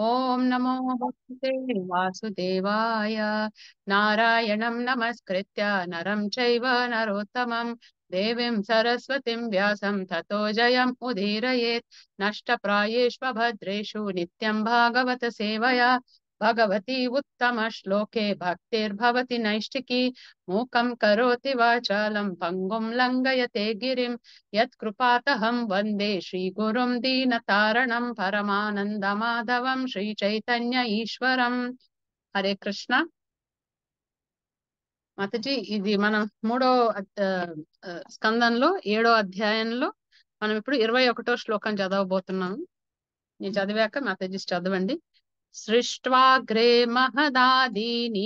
ఓం నమో భగవతే వాసుదేవాయ నారాయణం నమస్కృత్య నరం చైవ నరోత్తమం దేవీం సరస్వతిం వ్యాసం తతో జయం ఉదీరయేత్ నష్టప్రాయేష్వభద్రేషు నిత్యం భాగవత సేవయా భగవతి ఉత్తమ శ్లోకే భక్తిర్భవతి నైష్టికీ మూకం కరోతి వాచాలం పంగుం లంఘయతే గిరిం యత్కృపాతహం వందే శ్రీగురుం దీనతారణం పరమానందమాధవం శ్రీచైతన్య ఈశ్వరం హరే కృష్ణ మాతజీ ఇది మనం మూడో అద్- ఆ, స్కందంలో ఏడో అధ్యాయంలో మనం ఇప్పుడు ఇరవై ఒకటో శ్లోకం చదవబోతున్నాము నేను చదివాక మాతాజీ చదవండి సృష్ట్వాగ్రే మహదాదీని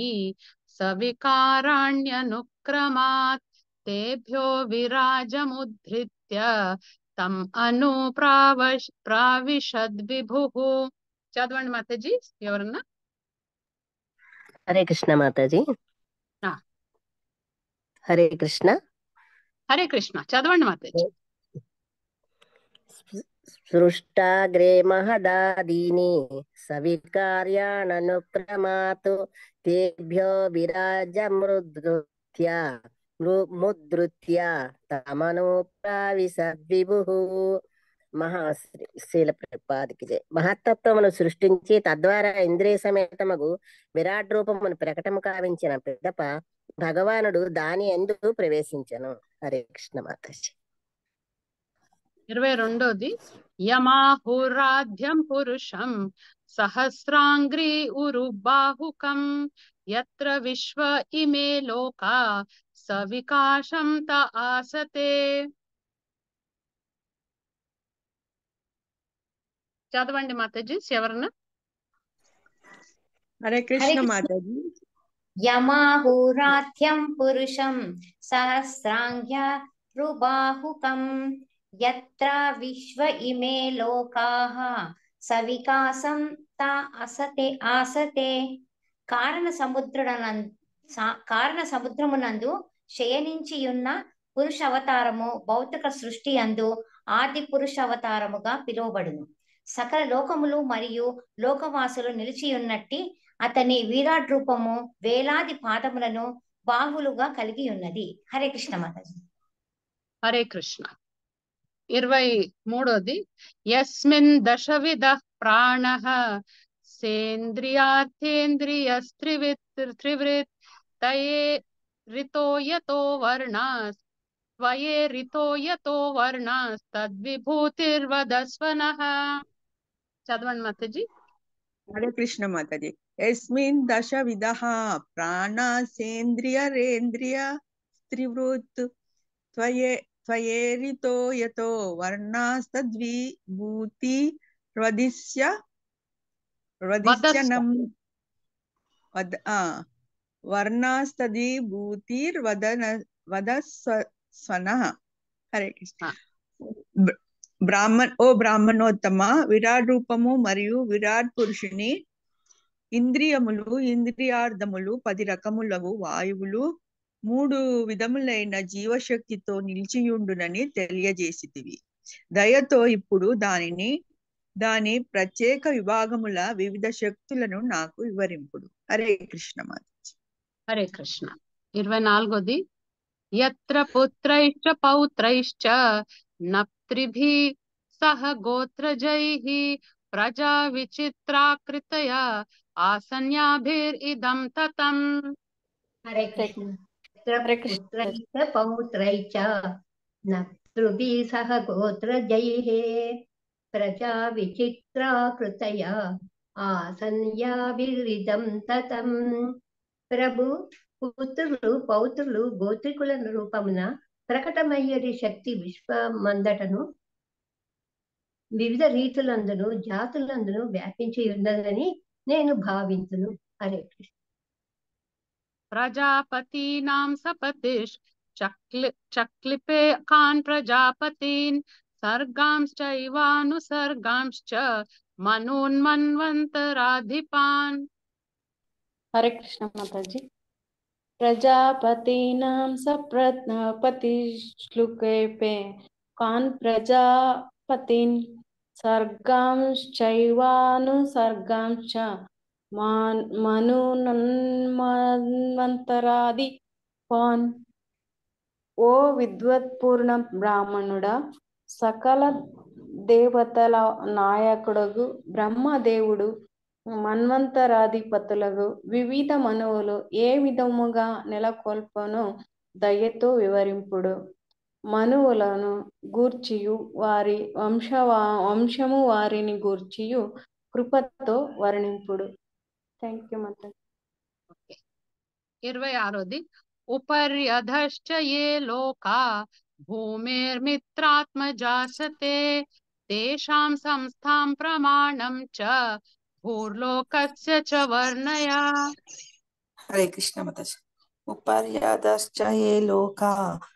సవికారాణ్యనుక్రమాత్ తేభ్యో విరాజముద్ధృత్య తం అను ప్రావశ్ ప్రావిశద్విభుః చదవండి మాతాజీ ఎవరన్నా హరే కృష్ణ మాతాజీ ఆ. హరే కృష్ణ హరే కృష్ణ చదవండి మాతాజీ సృష్టాగ్రే మహదాదీని సవికార్యాణనుక్రమాతు తేభ్యో విరాజమృదృత్య మృ- ముద్రుత్య తమను ప్రావిశద్విభు మహా శ్రీ- శీల ప్రపాదికి జయ మహత్తత్వమును సృష్టించి తద్వారా ఇంద్రియ సమేతమగు విరాట్ రూపమును ప్రకటము కావించిన పిదప భగవానుడు దాని ఎందు ప్రవేశించను హరే కృష్ణ మాతాజీ ఇరవై రెండోది యమాహురాధ్యం పురుషం సహస్రాంగ్రీ ఉరు బాహుకం యత్ర విశ్వ ఇమే లోకా సవికాశం త ఆసతే చదవండి మాతాజీ ఎవరన్నా హరే కృష్ణ కృష్ణ. మాతాజీ యమాహురాధ్యం పురుషం సహస్రాంగ్య రుబాహుకం యత్ర విశ్వ ఇమే లోకాః సవికాసం త అసతే ఆసతే కారణ సముద్రుడనం సా- కారణ సముద్రమునందు శయనించియున్న పురుష అవతారము భౌతిక సృష్టి అందు ఆది పురుష అవతారముగా పిలువబడును సకల లోకములు మరియు లోకవాసులు నిలిచియున్నట్టి అతని విరాట్ రూపము వేలాది పాదములను బాహులుగా కలిగి ఉన్నది హరే కృష్ణ మాతాజీ హరే కృష్ణ ఇరవై మూడోది యస్మిన్ దశవిధ ప్రాణ సేంద్రియార్థేంద్రియస్త్రివిత్ త్రివృత్ తయే రితో యతో వర్ణాస్ త్వయే రితో యతో వర్ణాస్ తద్విభూతిర్వదస్వనః చదవండి మాతాజీ హరే కృష్ణ మాతాజీ యస్మిన్ దశ విధ ప్రాణాసేంద్రియరేంద్రియ స్త్రివృత్ త్వయే త్వయేరితో యతో వర్ణాస్తద్విభూతి రదిస్య రదిస్యనం వద ఆ వర్ణాస్తద్విభూతిర్వదన వదస్వన హరే కృష్ణ ఆ. బ్ర- బ్రాహ్మణ్ ఓ బ్రాహ్మణోత్తమ విరాట్ రూపము మరియు విరాట్ పురుషుని ఇంద్రియములు ఇంద్రియార్థములు పది రకములగు వాయువులు మూడు విధములైన జీవశక్తితో నిలిచియుండునని తెలియజేసితివి దయతో ఇప్పుడు దానిని దాని ప్రత్యేక విభాగముల వివిధ శక్తులను నాకు వివరింపుడు హరే కృష్ణ మాతాజీ హరే కృష్ణ ఇరవై నాలుగోది యత్ర పుత్రైశ్చ పౌత్రైశ్చ నప్త్రిభి సహ గోత్రజైః ప్రజా విచిత్రాకృతయా ఆసన్యాభిరిదం తతం హరే కృష్ణ పుత్రైశ్చ పౌత్రైశ్చ నృభిः సహ గోత్రజైः ప్రజా విచిత్రాకృతయా ఆసన్యాభిరిదం తతం ప్రభు పుత్రులు పౌత్రులు గోత్రికుల రూపమున ప్రకటమయ్యడి శక్తి విశ్వమందటను వివిధ రీతులందును జాతులందును వ్యాపించి ఉన్నదని నేను భావించును హరే కృష్ణ ప్రజాపతీనాం సపతిష్ చక్లి చక్లిపే కాన్ ప్రజాపతీన్ సర్గాంశ్చైవానుసర్గాంశ్చ మనూన్మన్వంతరాధిపాన్ హరే కృష్ణ మాతాజీ ప్రజాపతీనాం సప్రపతి శ్లుకే పే కాన్ ప్రజాపతిన్ సర్గాంశ్చైవానుసర్గాంశ్చ మాన్ మనున్మన్వంతరాది పాన్ ఓ విద్వత్పూర్ణ బ్రాహ్మణుడా సకల దేవతల నాయకుడగు బ్రహ్మదేవుడు మన్వంతరాధిపతులకు వివిధ మనువులు ఏ విధముగా నెలకొల్పనో దయతో వివరింపుడు మనువులను గూర్చియు వారి వంశవా వంశము వారిని గూర్చియు కృపతో వర్ణింపుడు థ్యాంక్ యూ మాత ఇరవై ఆరోది ఉపర్యధశ్చ ఏ లోకా భూమిర్మిత్రాత్మజాసతే తేషాం సంస్థాం ప్రమాణం చ భూర్లోకస్య చ వర్ణయ హరే కృష్ణ మతశ ఉపార్యాదశ్చ ఏ లోకా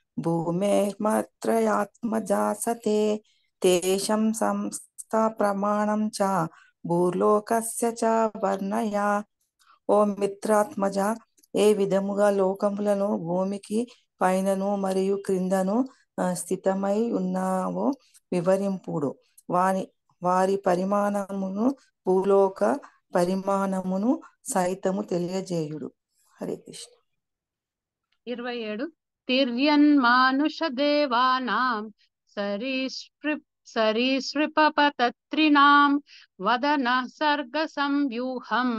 భూమేర్మత్రయాత్మజాసతే తేషం సంస్థా ప్రమాణం చ భూర్లోకస్య చ వర్ణయ ఓ మిత్రాత్మజ ఏ విధముగా లోకములను భూమికి పైనను మరియు క్రిందను ఆ, స్థితమై ఉన్నావో వివరింపుడు వారి వారి పరిమాణమును భూలోక పరిమాణమును సైతము తెలియజేయుడు హరే కృష్ణ ఇరవై ఏడు తిర్యన్మానుష దేవానాం సరీసృ సరీసృపపతత్రిణాం వదన సర్గ సంవ్యూహం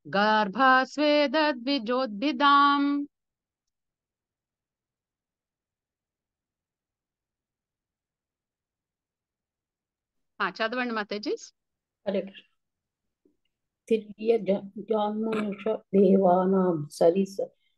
గర్భస్వేదద్విజోద్భిదాం ఆ, చదవండి మాతాజీ హరే కృష్ణ తిర్య జాన్మనుష దేవానాం సరిస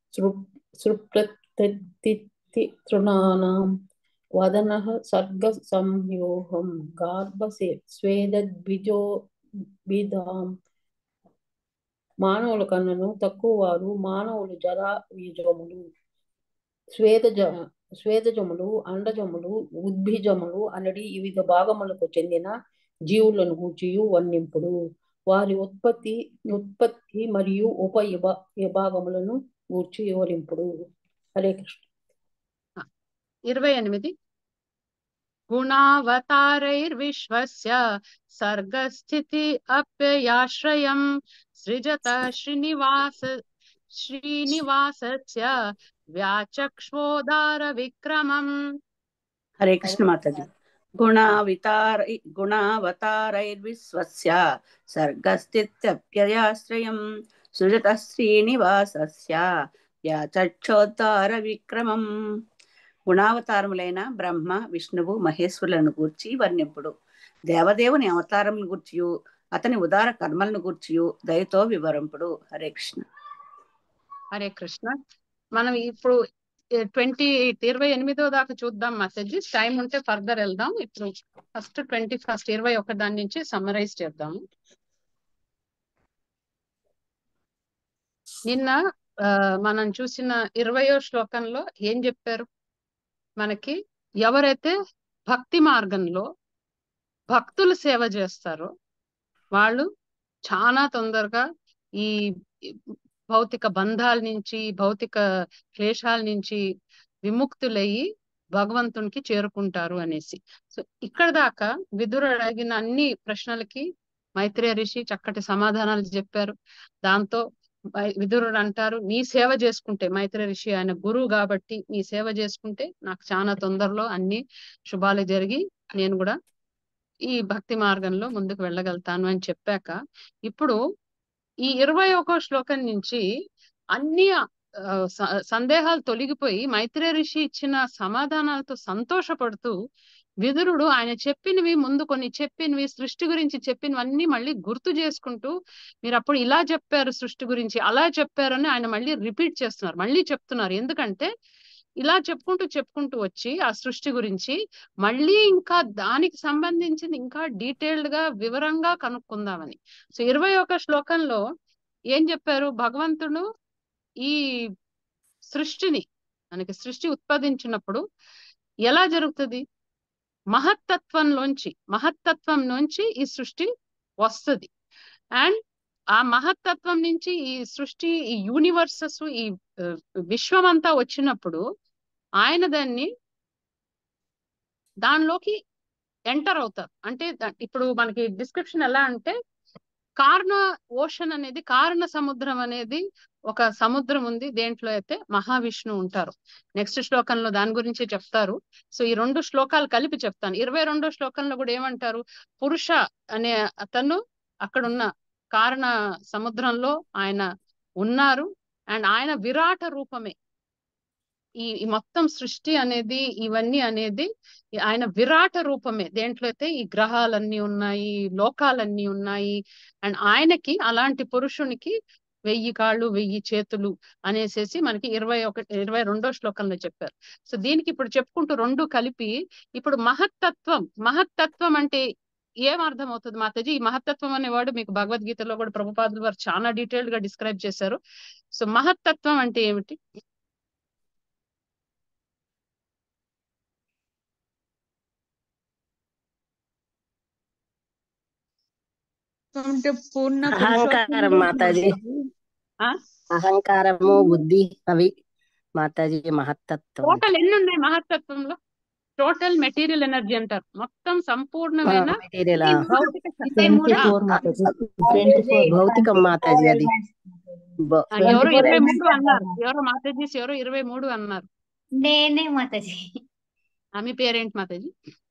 సృప్రతృణానాం వదన సర్గ సంయోహం గార్భసే స్వేదద్విజోభిదాం మానవుల కన్నను తక్కువ వారు మానవులు జరా బీజములు స్వేదజ స్వేదజములు అండజములు ఉద్భిజములు అనడి వివిధ భాగములకు చెందిన జీవులను గూర్చియు వర్ణింపుడు వారి ఉత్పత్తి ఉత్పత్తి మరియు ఉప విభా- విభాగములను గూర్చి వివరింపుడు హరే కృష్ణ ఇరవై ఎనిమిది గుణావతారైర్విశ్వస్య సర్గస్థితి అప్యయాశ్రయం సృజత శ్రీనివాస శ్రీనివాసస్య వ్యాచక్ష్వోదార విక్రమం హరే కృష్ణ మాతాజీ గుణావితారై గుణావతారైర్విశ్వస్య సర్గస్థిత్యప్యయాశ్రయం సృజత శ్రీనివాసస్య యాచక్షోద్ధార విక్రమం గుణావతారములైన బ్రహ్మ విష్ణువు మహేశ్వరులను గూర్చి వర్ణింపుడు దేవదేవుని అవతారములను గూర్చియు అతని ఉదార కర్మలను గూర్చియు దయతో వివరింపుడు హరే కృష్ణ హరే కృష్ణ మనం ఇప్పుడు ట్వంటీ ఇరవై ఎనిమిదో దాకా చూద్దాం మెసేజెస్ టైం ఉంటే ఫర్దర్ వెళ్దాం ఇప్పుడు ఫస్ట్ ట్వంటీ ఫస్ట్ ఇరవై ఒక దాని నుంచి సమ్మరైజ్ చేద్దాము నిన్న ఆ, మనం చూసిన ఇరవయో శ్లోకంలో ఏం చెప్పారు మనకి ఎవరైతే భక్తి మార్గంలో భక్తులు సేవ చేస్తారో వాళ్ళు చాలా తొందరగా ఈ ఈ భౌతిక బంధాల నుంచి భౌతిక క్లేశాల నుంచి విముక్తులయ్యి భగవంతునికి చేరుకుంటారు అనేసి సో ఇక్కడ దాకా విదురుడు అడిగిన అన్ని ప్రశ్నలకి మైత్రేయ ఋషి చక్కటి సమాధానాలు చెప్పారు దాంతో వై- విదురుడు అంటారు నీ సేవ చేసుకుంటే మైత్రేయ ఋషి ఆయన గురువు కాబట్టి నీ సేవ చేసుకుంటే నాకు చాలా తొందరలో అన్ని శుభాలు జరిగి నేను కూడా ఈ భక్తి మార్గంలో ముందుకు వెళ్ళగలుగుతాను అని చెప్పాక ఇప్పుడు ఈ ఇరవై ఒక శ్లోకం నుంచి అన్ని ఆ, స- సందేహాలు తొలగిపోయి మైత్రేయ ఋషి ఇచ్చిన సమాధానాలతో సంతోషపడుతూ విదురుడు ఆయన చెప్పినవి ముందు కొన్ని చెప్పినవి సృష్టి గురించి చెప్పినవన్నీ మళ్ళీ గుర్తు చేసుకుంటూ మీరు అప్పుడు ఇలా చెప్పారు సృష్టి గురించి అలా చెప్పారని ఆయన మళ్ళీ రిపీట్ చేస్తున్నారు మళ్ళీ చెప్తున్నారు ఎందుకంటే ఇలా చెప్పుకుంటూ చెప్పుకుంటూ వచ్చి ఆ సృష్టి గురించి మళ్ళీ ఇంకా దానికి సంబంధించింది ఇంకా డీటెయిల్డ్ గా వివరంగా కనుక్కుందామని సో ఇరవై ఒక శ్లోకంలో ఏం చెప్పారు భగవంతుడు ఈ సృష్టిని మనకి సృష్టి ఉత్పాదించినప్పుడు ఎలా జరుగుతుంది మహత్తత్వంలోంచి మహత్తత్వం నుంచి ఈ సృష్టి వస్తుంది అండ్ ఆ మహత్తత్వం నుంచి ఈ సృష్టి ఈ యూనివర్సెస్ ఈ ఆ, విశ్వం అంతా వచ్చినప్పుడు ఆయన దాన్ని దానిలోకి ఎంటర్ అవుతారు అంటే ద- ఇప్పుడు మనకి డిస్క్రిప్షన్ ఎలా అంటే కారణ ఓషన్ అనేది కారణ సముద్రం అనేది ఒక సముద్రం ఉంది దేంట్లో అయితే మహావిష్ణువు ఉంటారు నెక్స్ట్ శ్లోకంలో దాని గురించి చెప్తారు సో ఈ రెండు శ్లోకాలు కలిపి చెప్తాను ఇరవై రెండో శ్లోకంలో కూడా ఏమంటారు పురుష అనే అతను అక్కడున్న కారణ సముద్రంలో ఆయన ఉన్నారు అండ్ ఆయన విరాట రూపమే ఈ ఈ మొత్తం సృష్టి అనేది ఇవన్నీ అనేది ఈ ఆయన విరాట రూపమే దేంట్లో అయితే ఈ గ్రహాలన్నీ ఉన్నాయి లోకాలన్నీ ఉన్నాయి అండ్ ఆయనకి అలాంటి పురుషునికి వెయ్యి కాళ్ళు వెయ్యి చేతులు అనేసేసి మనకి ఇరవై ఒకటి ఇరవై రెండో శ్లోకంలో చెప్పారు సో దీనికి ఇప్పుడు చెప్పుకుంటూ రెండు కలిపి ఇప్పుడు మహత్తత్వం మహత్తత్వం అంటే ఏం అర్థం అవుతుంది మాతాజీ ఈ మహత్తత్వం అనే వర్డ్ మీకు భగవద్గీతలో కూడా ప్రభుపాదులు వారు చాలా డీటెయిల్డ్ గా డిస్క్రైబ్ చేశారు సో మహత్తత్వం అంటే ఏమిటి అంటే పూర్ణ అహంకారం మాతాజీ ఆ అహంకారము బుద్ధి అవి మాతాజీ మహత్తత్వం అంటే. టోటల్ ఎన్ని ఉన్నాయి మహత్తత్వంలో టోటల్ మెటీరియల్ ఎనర్జీ అంటారు మొత్తం సంపూర్ణమైన మెటీరియల్ ఈ భౌతిక శక్తి ఇరవై ఆ, మూడు భౌతికం మాతాజీ అది భౌ- ఆ, ఎవరో ఇరవై మూడు అన్నారు ఎవరో మాతాజీస్ ఎవరో ఇరవై మూడు అన్నారు నేనే మాతాజీ ఆ, మీ పేరేంటి మాతాజీ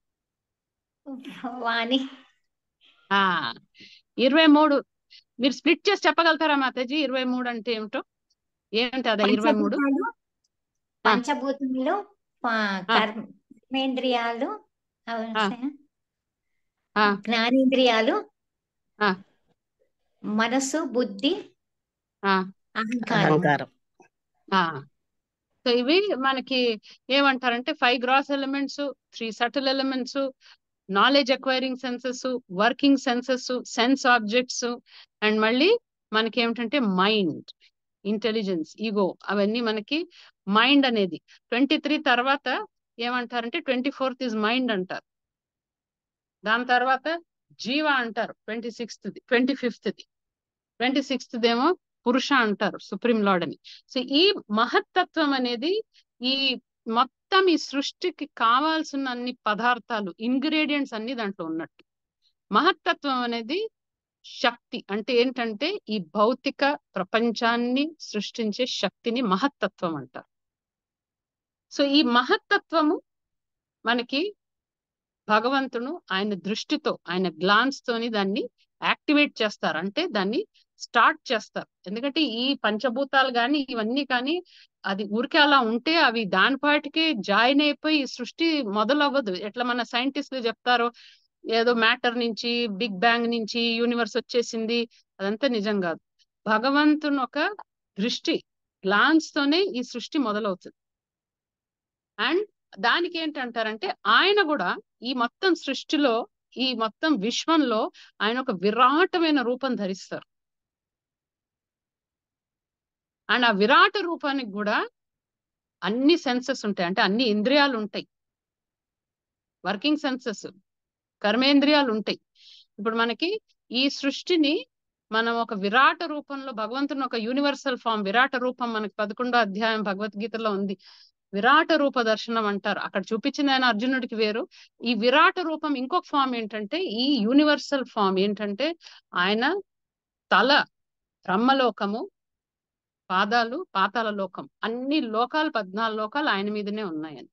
వాణి ఆ ఇరవై మూడు మీరు స్ప్లిట్ చేసి చెప్పగలుగుతారా మాతాజీ ఇరవై మూడు అంటే ఏమిటో ఏమిటి అదా ఇరవై మూడు పంచభూతాలు పంచభూతములు ప- కర్మేంద్రియాలు అవి ఆ. వస్తాయా? ఆ. జ్ఞానేంద్రియాలు ఆ. మనసు బుద్ధి ఆ, అహంకారం అహంకారం ఆ. సో ఇవి మనకి ఏమంటారంటే five gross elements three subtle elements knowledge acquiring senses working senses sense objects and మళ్ళీ మనకి ఏమిటంటే మైండ్ ఇంటెలిజెన్స్ ఈగో అవన్నీ మనకి మైండ్ అనేది ట్వంటీ త్రీ తర్వాత ఏమంటారంటే ట్వంటీ ఫోర్త్ ఇస్ మైండ్ అంటారు దాని తర్వాత జీవ అంటారు twenty sixth twenty fifth twenty sixth ఏమో పురుష అంటారు సుప్రీం లార్డ్ అని సో ఈ మహత్తత్వం అనేది ఈ మొత్తం ఈ సృష్టికి కావాల్సిన అన్ని పదార్థాలు ఇంగ్రీడియంట్స్ అన్ని దాంట్లో ఉన్నట్టు మహత్తత్వం అనేది శక్తి అంటే ఏంటంటే ఈ భౌతిక ప్రపంచాన్ని సృష్టించే శక్తిని మహత్తత్వం అంటారు సో ఈ మహత్తత్వము మనకి భగవంతుడు ఆయన దృష్టితో ఆయన గ్లాన్స్ తోని దాన్ని యాక్టివేట్ చేస్తారు అంటే దాన్ని స్టార్ట్ చేస్తారు ఎందుకంటే ఈ పంచభూతాలు కానీ ఇవన్నీ కానీ అది ఊరికే అలా ఉంటే అవి దాని పాటికే జాయిన్ అయిపోయి ఈ సృష్టి మొదలవ్వదు ఎట్లా మన సైంటిస్టులు చెప్తారో ఏదో మ్యాటర్ నుంచి బిగ్ బ్యాంగ్ నుంచి యూనివర్స్ వచ్చేసింది అదంతా నిజం కాదు భగవంతుని ఒక దృష్టి గ్లాన్స్ తోనే ఈ సృష్టి మొదలవుతుంది అండ్ దానికి ఏంటంటారంటే ఆయన కూడా ఈ మొత్తం సృష్టిలో ఈ మొత్తం విశ్వంలో ఆయన ఒక విరాటమైన రూపం ధరిస్తారు అండ్ ఆ విరాట రూపానికి కూడా అన్ని సెన్సెస్ ఉంటాయి అంటే అన్ని ఇంద్రియాలు ఉంటాయి వర్కింగ్ సెన్సెస్ కర్మేంద్రియాలు ఉంటాయి ఇప్పుడు మనకి ఈ సృష్టిని మనం ఒక విరాట రూపంలో భగవంతుని ఒక యూనివర్సల్ ఫామ్ విరాట రూపం మనకి పదకొండో అధ్యాయం భగవద్గీతలో ఉంది విరాట రూప దర్శనం అంటారు అక్కడ చూపించిన ఆయన అర్జునుడికి వేరు ఈ విరాట రూపం ఇంకొక ఫామ్ ఏంటంటే ఈ యూనివర్సల్ ఫామ్ ఏంటంటే ఆయన తల బ్రహ్మలోకము పాదాలు పాతాల లోకం అన్ని లోకాలు పద్నాలుగు లోకాలు ఆయన మీదనే ఉన్నాయని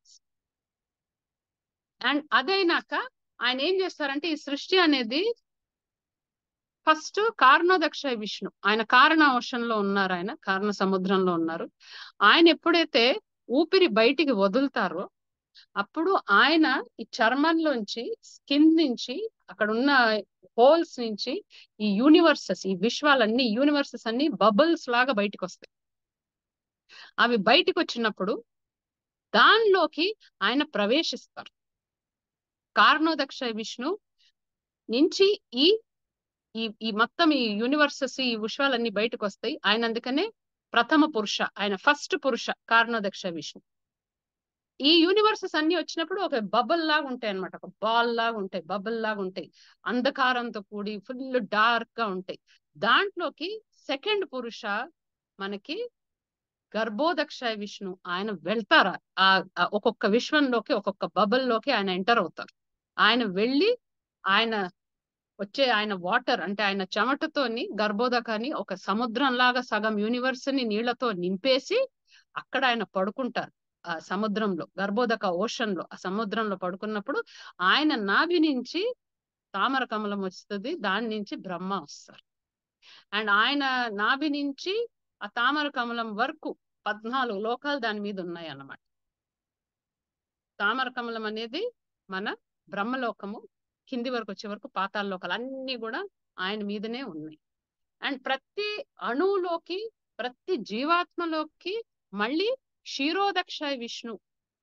అండ్ అదైనాక ఆయన ఏం చేస్తారంటే ఈ సృష్టి అనేది ఫస్ట్ కారణోదక్ష విష్ణు ఆయన కారణ ఓషన్లో ఉన్నారు ఆయన కారణ సముద్రంలో ఉన్నారు ఆయన ఎప్పుడైతే ఊపిరి బయటికి వదులుతారో అప్పుడు ఆయన ఈ చర్మంలోంచి స్కిన్ నుంచి అక్కడ ఉన్న హోల్స్ నుంచి ఈ యూనివర్సెస్ ఈ విశ్వాలన్నీ యూనివర్సెస్ అన్ని బబుల్స్ లాగా బయటకు వస్తాయి అవి బయటకు వచ్చినప్పుడు దానిలోకి ఆయన ప్రవేశిస్తారు కారణోదక్ష విష్ణు నుంచి ఈ ఈ ఈ మొత్తం ఈ యూనివర్సెస్ ఈ విశ్వాలన్నీ బయటకు వస్తాయి ఆయన అందుకనే ప్రథమ పురుష ఆయన ఫస్ట్ పురుష కారణోదక్ష విష్ణు ఈ యూనివర్సెస్ అన్ని వచ్చినప్పుడు ఒక బబుల్ లాగా ఉంటాయి అనమాట ఒక బాల్ లాగా ఉంటాయి బబుల్ లాగా ఉంటాయి అంధకారంతో కూడి ఫుల్ డార్క్ గా ఉంటాయి దాంట్లోకి సెకండ్ పురుష మనకి గర్భోదక్ష విష్ణు ఆయన వెళ్తారా ఆ ఒక్కొక్క విశ్వంలోకి ఒక్కొక్క బబుల్ లోకి ఆయన ఎంటర్ అవుతారు ఆయన వెళ్ళి ఆయన వచ్చే ఆయన వాటర్ అంటే ఆయన చెమటతోని గర్భోదకాన్ని ఒక సముద్రం లాగా సగం యూనివర్స్ ని నీళ్లతో నింపేసి అక్కడ ఆయన పడుకుంటారు ఆ సముద్రంలో గర్భోదక ఓషన్ లో ఆ సముద్రంలో పడుకున్నప్పుడు ఆయన నాభి నుంచి తామర కమలం వస్తుంది దాని నుంచి బ్రహ్మ వస్తారు అండ్ ఆయన నాభి నుంచి ఆ తామర కమలం వరకు పద్నాలుగు లోకాలు దాని మీద ఉన్నాయి అన్నమాట తామర కమలం అనేది మన బ్రహ్మలోకము కింది వరకు వచ్చే వరకు పాతాల లోకాలు అన్ని కూడా ఆయన మీదనే ఉన్నాయి అండ్ ప్రతి అణువులోకి ప్రతి జీవాత్మలోకి మళ్ళీ క్షీరోదక్ష విష్ణు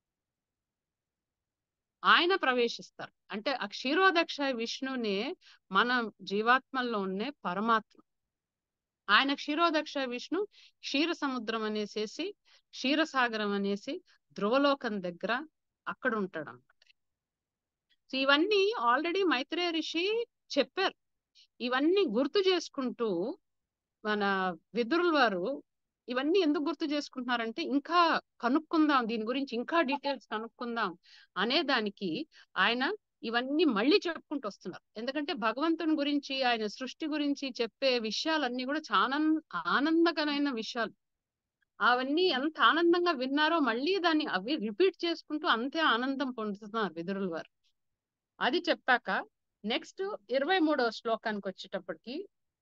ఆయన ప్రవేశిస్తారు అంటే ఆ క్షీరోదక్ష విష్ణునే మన జీవాత్మల్లో ఉండే పరమాత్మ ఆయన క్షీరోదక్ష విష్ణు క్షీర సముద్రం అనేసేసి క్షీరసాగరం అనేసి ధ్రువలోకం దగ్గర అక్కడ ఉంటాడు అనమాట సో ఇవన్నీ ఆల్రెడీ మైత్రేయ ఋషి చెప్పారు ఇవన్నీ గుర్తు చేసుకుంటూ మన విదురుల వారు ఇవన్నీ ఎందుకు గుర్తు చేసుకుంటున్నారంటే ఇంకా కనుక్కుందాం దీని గురించి ఇంకా డీటెయిల్స్ కనుక్కుందాం అనే దానికి ఆయన ఇవన్నీ మళ్ళీ చెప్పుకుంటూ వస్తున్నారు ఎందుకంటే భగవంతుని గురించి ఆయన సృష్టి గురించి చెప్పే విషయాలన్నీ కూడా చాలా ఆనందకరమైన విషయాలు అవన్నీ ఎంత ఆనందంగా విన్నారో మళ్ళీ దాన్ని అవి రిపీట్ చేసుకుంటూ అంతే ఆనందం పొందుతున్నారు విదురుల వారు అది చెప్పాక నెక్స్ట్ ఇరవై మూడవ శ్లోకానికి వచ్చేటప్పటికి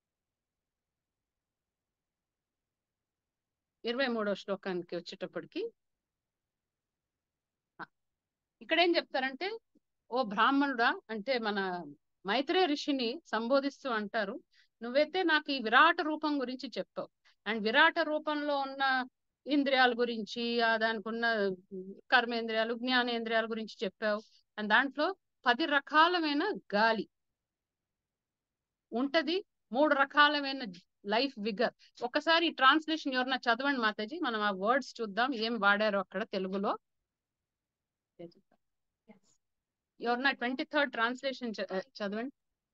ఇరవై మూడవ శ్లోకానికి వచ్చేటప్పటికి ఇక్కడ ఏం చెప్తారంటే ఓ బ్రాహ్మణుడా అంటే మన మైత్రేయ ఋషిని సంబోధిస్తూ అంటారు నువ్వైతే నాకు ఈ విరాట రూపం గురించి చెప్పావు అండ్ విరాట రూపంలో ఉన్న ఇంద్రియాల గురించి ఆ దానికి ఉన్న కర్మేంద్రియాలు జ్ఞానేంద్రియాల గురించి చెప్పావు అండ్ దాంట్లో పది రకాలమైన గాలి ఉంటది మూడు రకాలమైన లైఫ్ విగర్ ఒకసారి ట్రాన్స్లేషన్ ఎవరన్నా చదవండి మాతాజీ మనం ఆ వర్డ్స్ చూద్దాం ఏం వాడారో అక్కడ తెలుగులో ఎవరన్నా ట్వంటీ థర్డ్ ట్రాన్స్లేషన్ చదవండి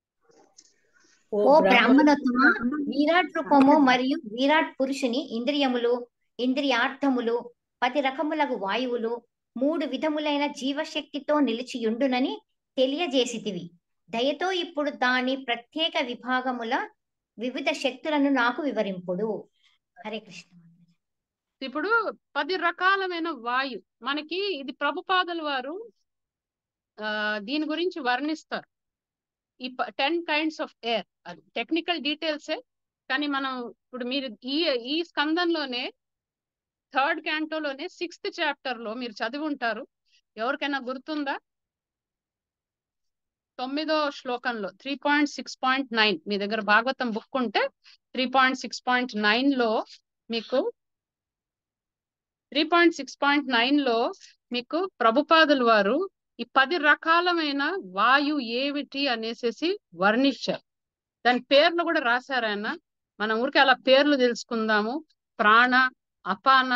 ఓ బ్రాహ్మణోత్తమ విరాట్ రూపము మరియు విరాట్ పురుషుని ఇంద్రియములు ఇంద్రియార్థములు పది రకములకు వాయువులు మూడు విధములైన జీవశక్తితో నిలిచియుండునని తెలియజేసితివి దయతో ఇప్పుడు దాని ప్రత్యేక విభాగముల వివిధ శక్తులను నాకు వివరింపుడు హరే కృష్ణ ఇప్పుడు పది రకాలమైన వాయు మనకి ఇది ప్రభుపాదుల వారు ఆ దీని గురించి వర్ణిస్తారు ఈ టెన్ కైండ్స్ ఆఫ్ ఎయిర్ అది టెక్నికల్ డీటెయిల్సే కానీ మనం ఇప్పుడు మీరు ఈ ఈ స్కందంలోనే థర్డ్ క్యాంటోలోనే సిక్స్త్ చాప్టర్ లో మీరు చదివి ఉంటారు ఎవరికైనా గుర్తుందా తొమ్మిదో శ్లోకంలో three point six point nine మీ దగ్గర భాగవతం బుక్ ఉంటే three point six point nine లో మీకు three point six point nine లో మీకు ప్రభుపాదులు వారు ఈ పది రకాలమైన వాయు ఏమిటి అనేసి వర్ణించారు దాని పేర్లు కూడా రాశారు ఆయన మన ఊరికి అలా పేర్లు తెలుసుకుందాము ప్రాణ అపాన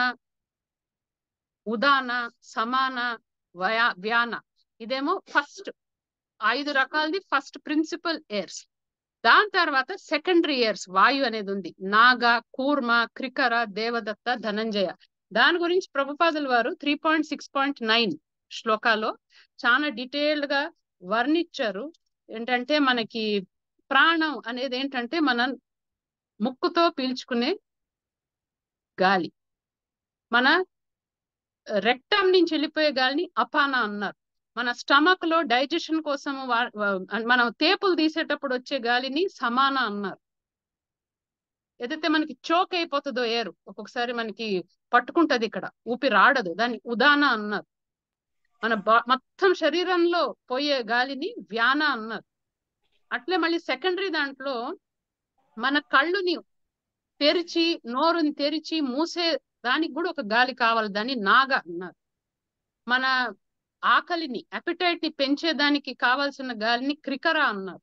ఉదాన సమాన వయా వ్యాన ఇదేమో ఫస్ట్ ఐదు రకాలది ఫస్ట్ ప్రిన్సిపల్ ఎయిర్స్ దాని తర్వాత సెకండరీ ఇయర్స్ వాయు అనేది ఉంది నాగ కూర్మ క్రికర దేవదత్త ధనంజయ దాని గురించి ప్రభుపాదుల వారు three point six point nine శ్లోకాలో చాలా డీటెయిల్డ్ గా వర్ణించారు ఏంటంటే మనకి ప్రాణం అనేది ఏంటంటే మన ముక్కుతో పీల్చుకునే గాలి మన రెక్టం నుంచి వెళ్ళిపోయే గాలిని అపాన అన్నారు మన స్టమక్ లో డైజెషన్ కోసం మనం తేపులు తీసేటప్పుడు వచ్చే గాలిని సమాన అన్నారు ఏదైతే మనకి చోక్ అయిపోతుందో ఏరు ఒక్కొక్కసారి మనకి పట్టుకుంటది ఇక్కడ ఊపిరి ఆడదు దాన్ని ఉదాన అన్నారు మన మొత్తం శరీరంలో పోయే గాలిని వ్యాన అన్నారు అట్లే మళ్ళీ సెకండరీ దాంట్లో మన కళ్ళుని తెరిచి నోరుని తెరిచి మూసే దానికి కూడా ఒక గాలి కావాలి దాన్ని నాగ అన్నారు మన ఆకలిని అపిటైట్ ని పెంచేదానికి కావాల్సిన గాలిని క్రికర అన్నారు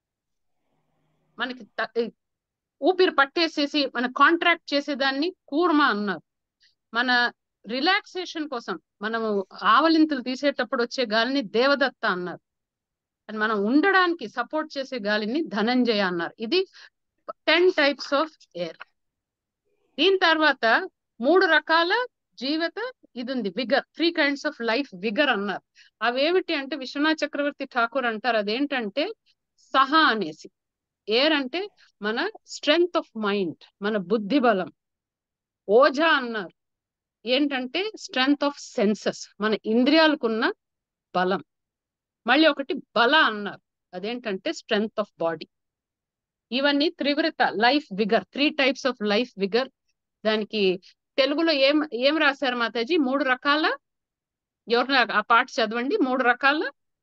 మనకి ఊపిరి పట్టేసేసి మన కాంట్రాక్ట్ చేసేదాన్ని కూర్మ అన్నారు మన రిలాక్సేషన్ కోసం మనము ఆవలింతలు తీసేటప్పుడు వచ్చే గాలిని దేవదత్త అన్నారు అని మనం ఉండడానికి సపోర్ట్ చేసే గాలిని ధనంజయ అన్నారు ఇది టెన్ టైప్స్ ఆఫ్ ఎయిర్ దీని తర్వాత మూడు రకాల జీవిత ఇది ఉంది vigour three kinds of life vigour అన్నారు అవేమిటి అంటే విశ్వనాథ్ చక్రవర్తి ఠాకూర్ అంటారు అదేంటంటే సహా అనేసి ఏర్ అంటే మన స్ట్రెంగ్త్ ఆఫ్ మైండ్ మన బుద్ధి బలం ఓజా అన్నారు ఏంటంటే స్ట్రెంగ్త్ ఆఫ్ సెన్సెస్ మన ఇంద్రియాలకున్న బలం మళ్ళీ ఒకటి బల అన్నారు అదేంటంటే స్ట్రెంగ్త్ ఆఫ్ బాడీ ఇవన్నీ త్రివృత life vigour three types of life vigour దానికి తెలుగులో ఏం ఏం రాశారు మాతాజీ మూడు రకాల ఎవరు ఆ పాట చదవండి మూడు రకాల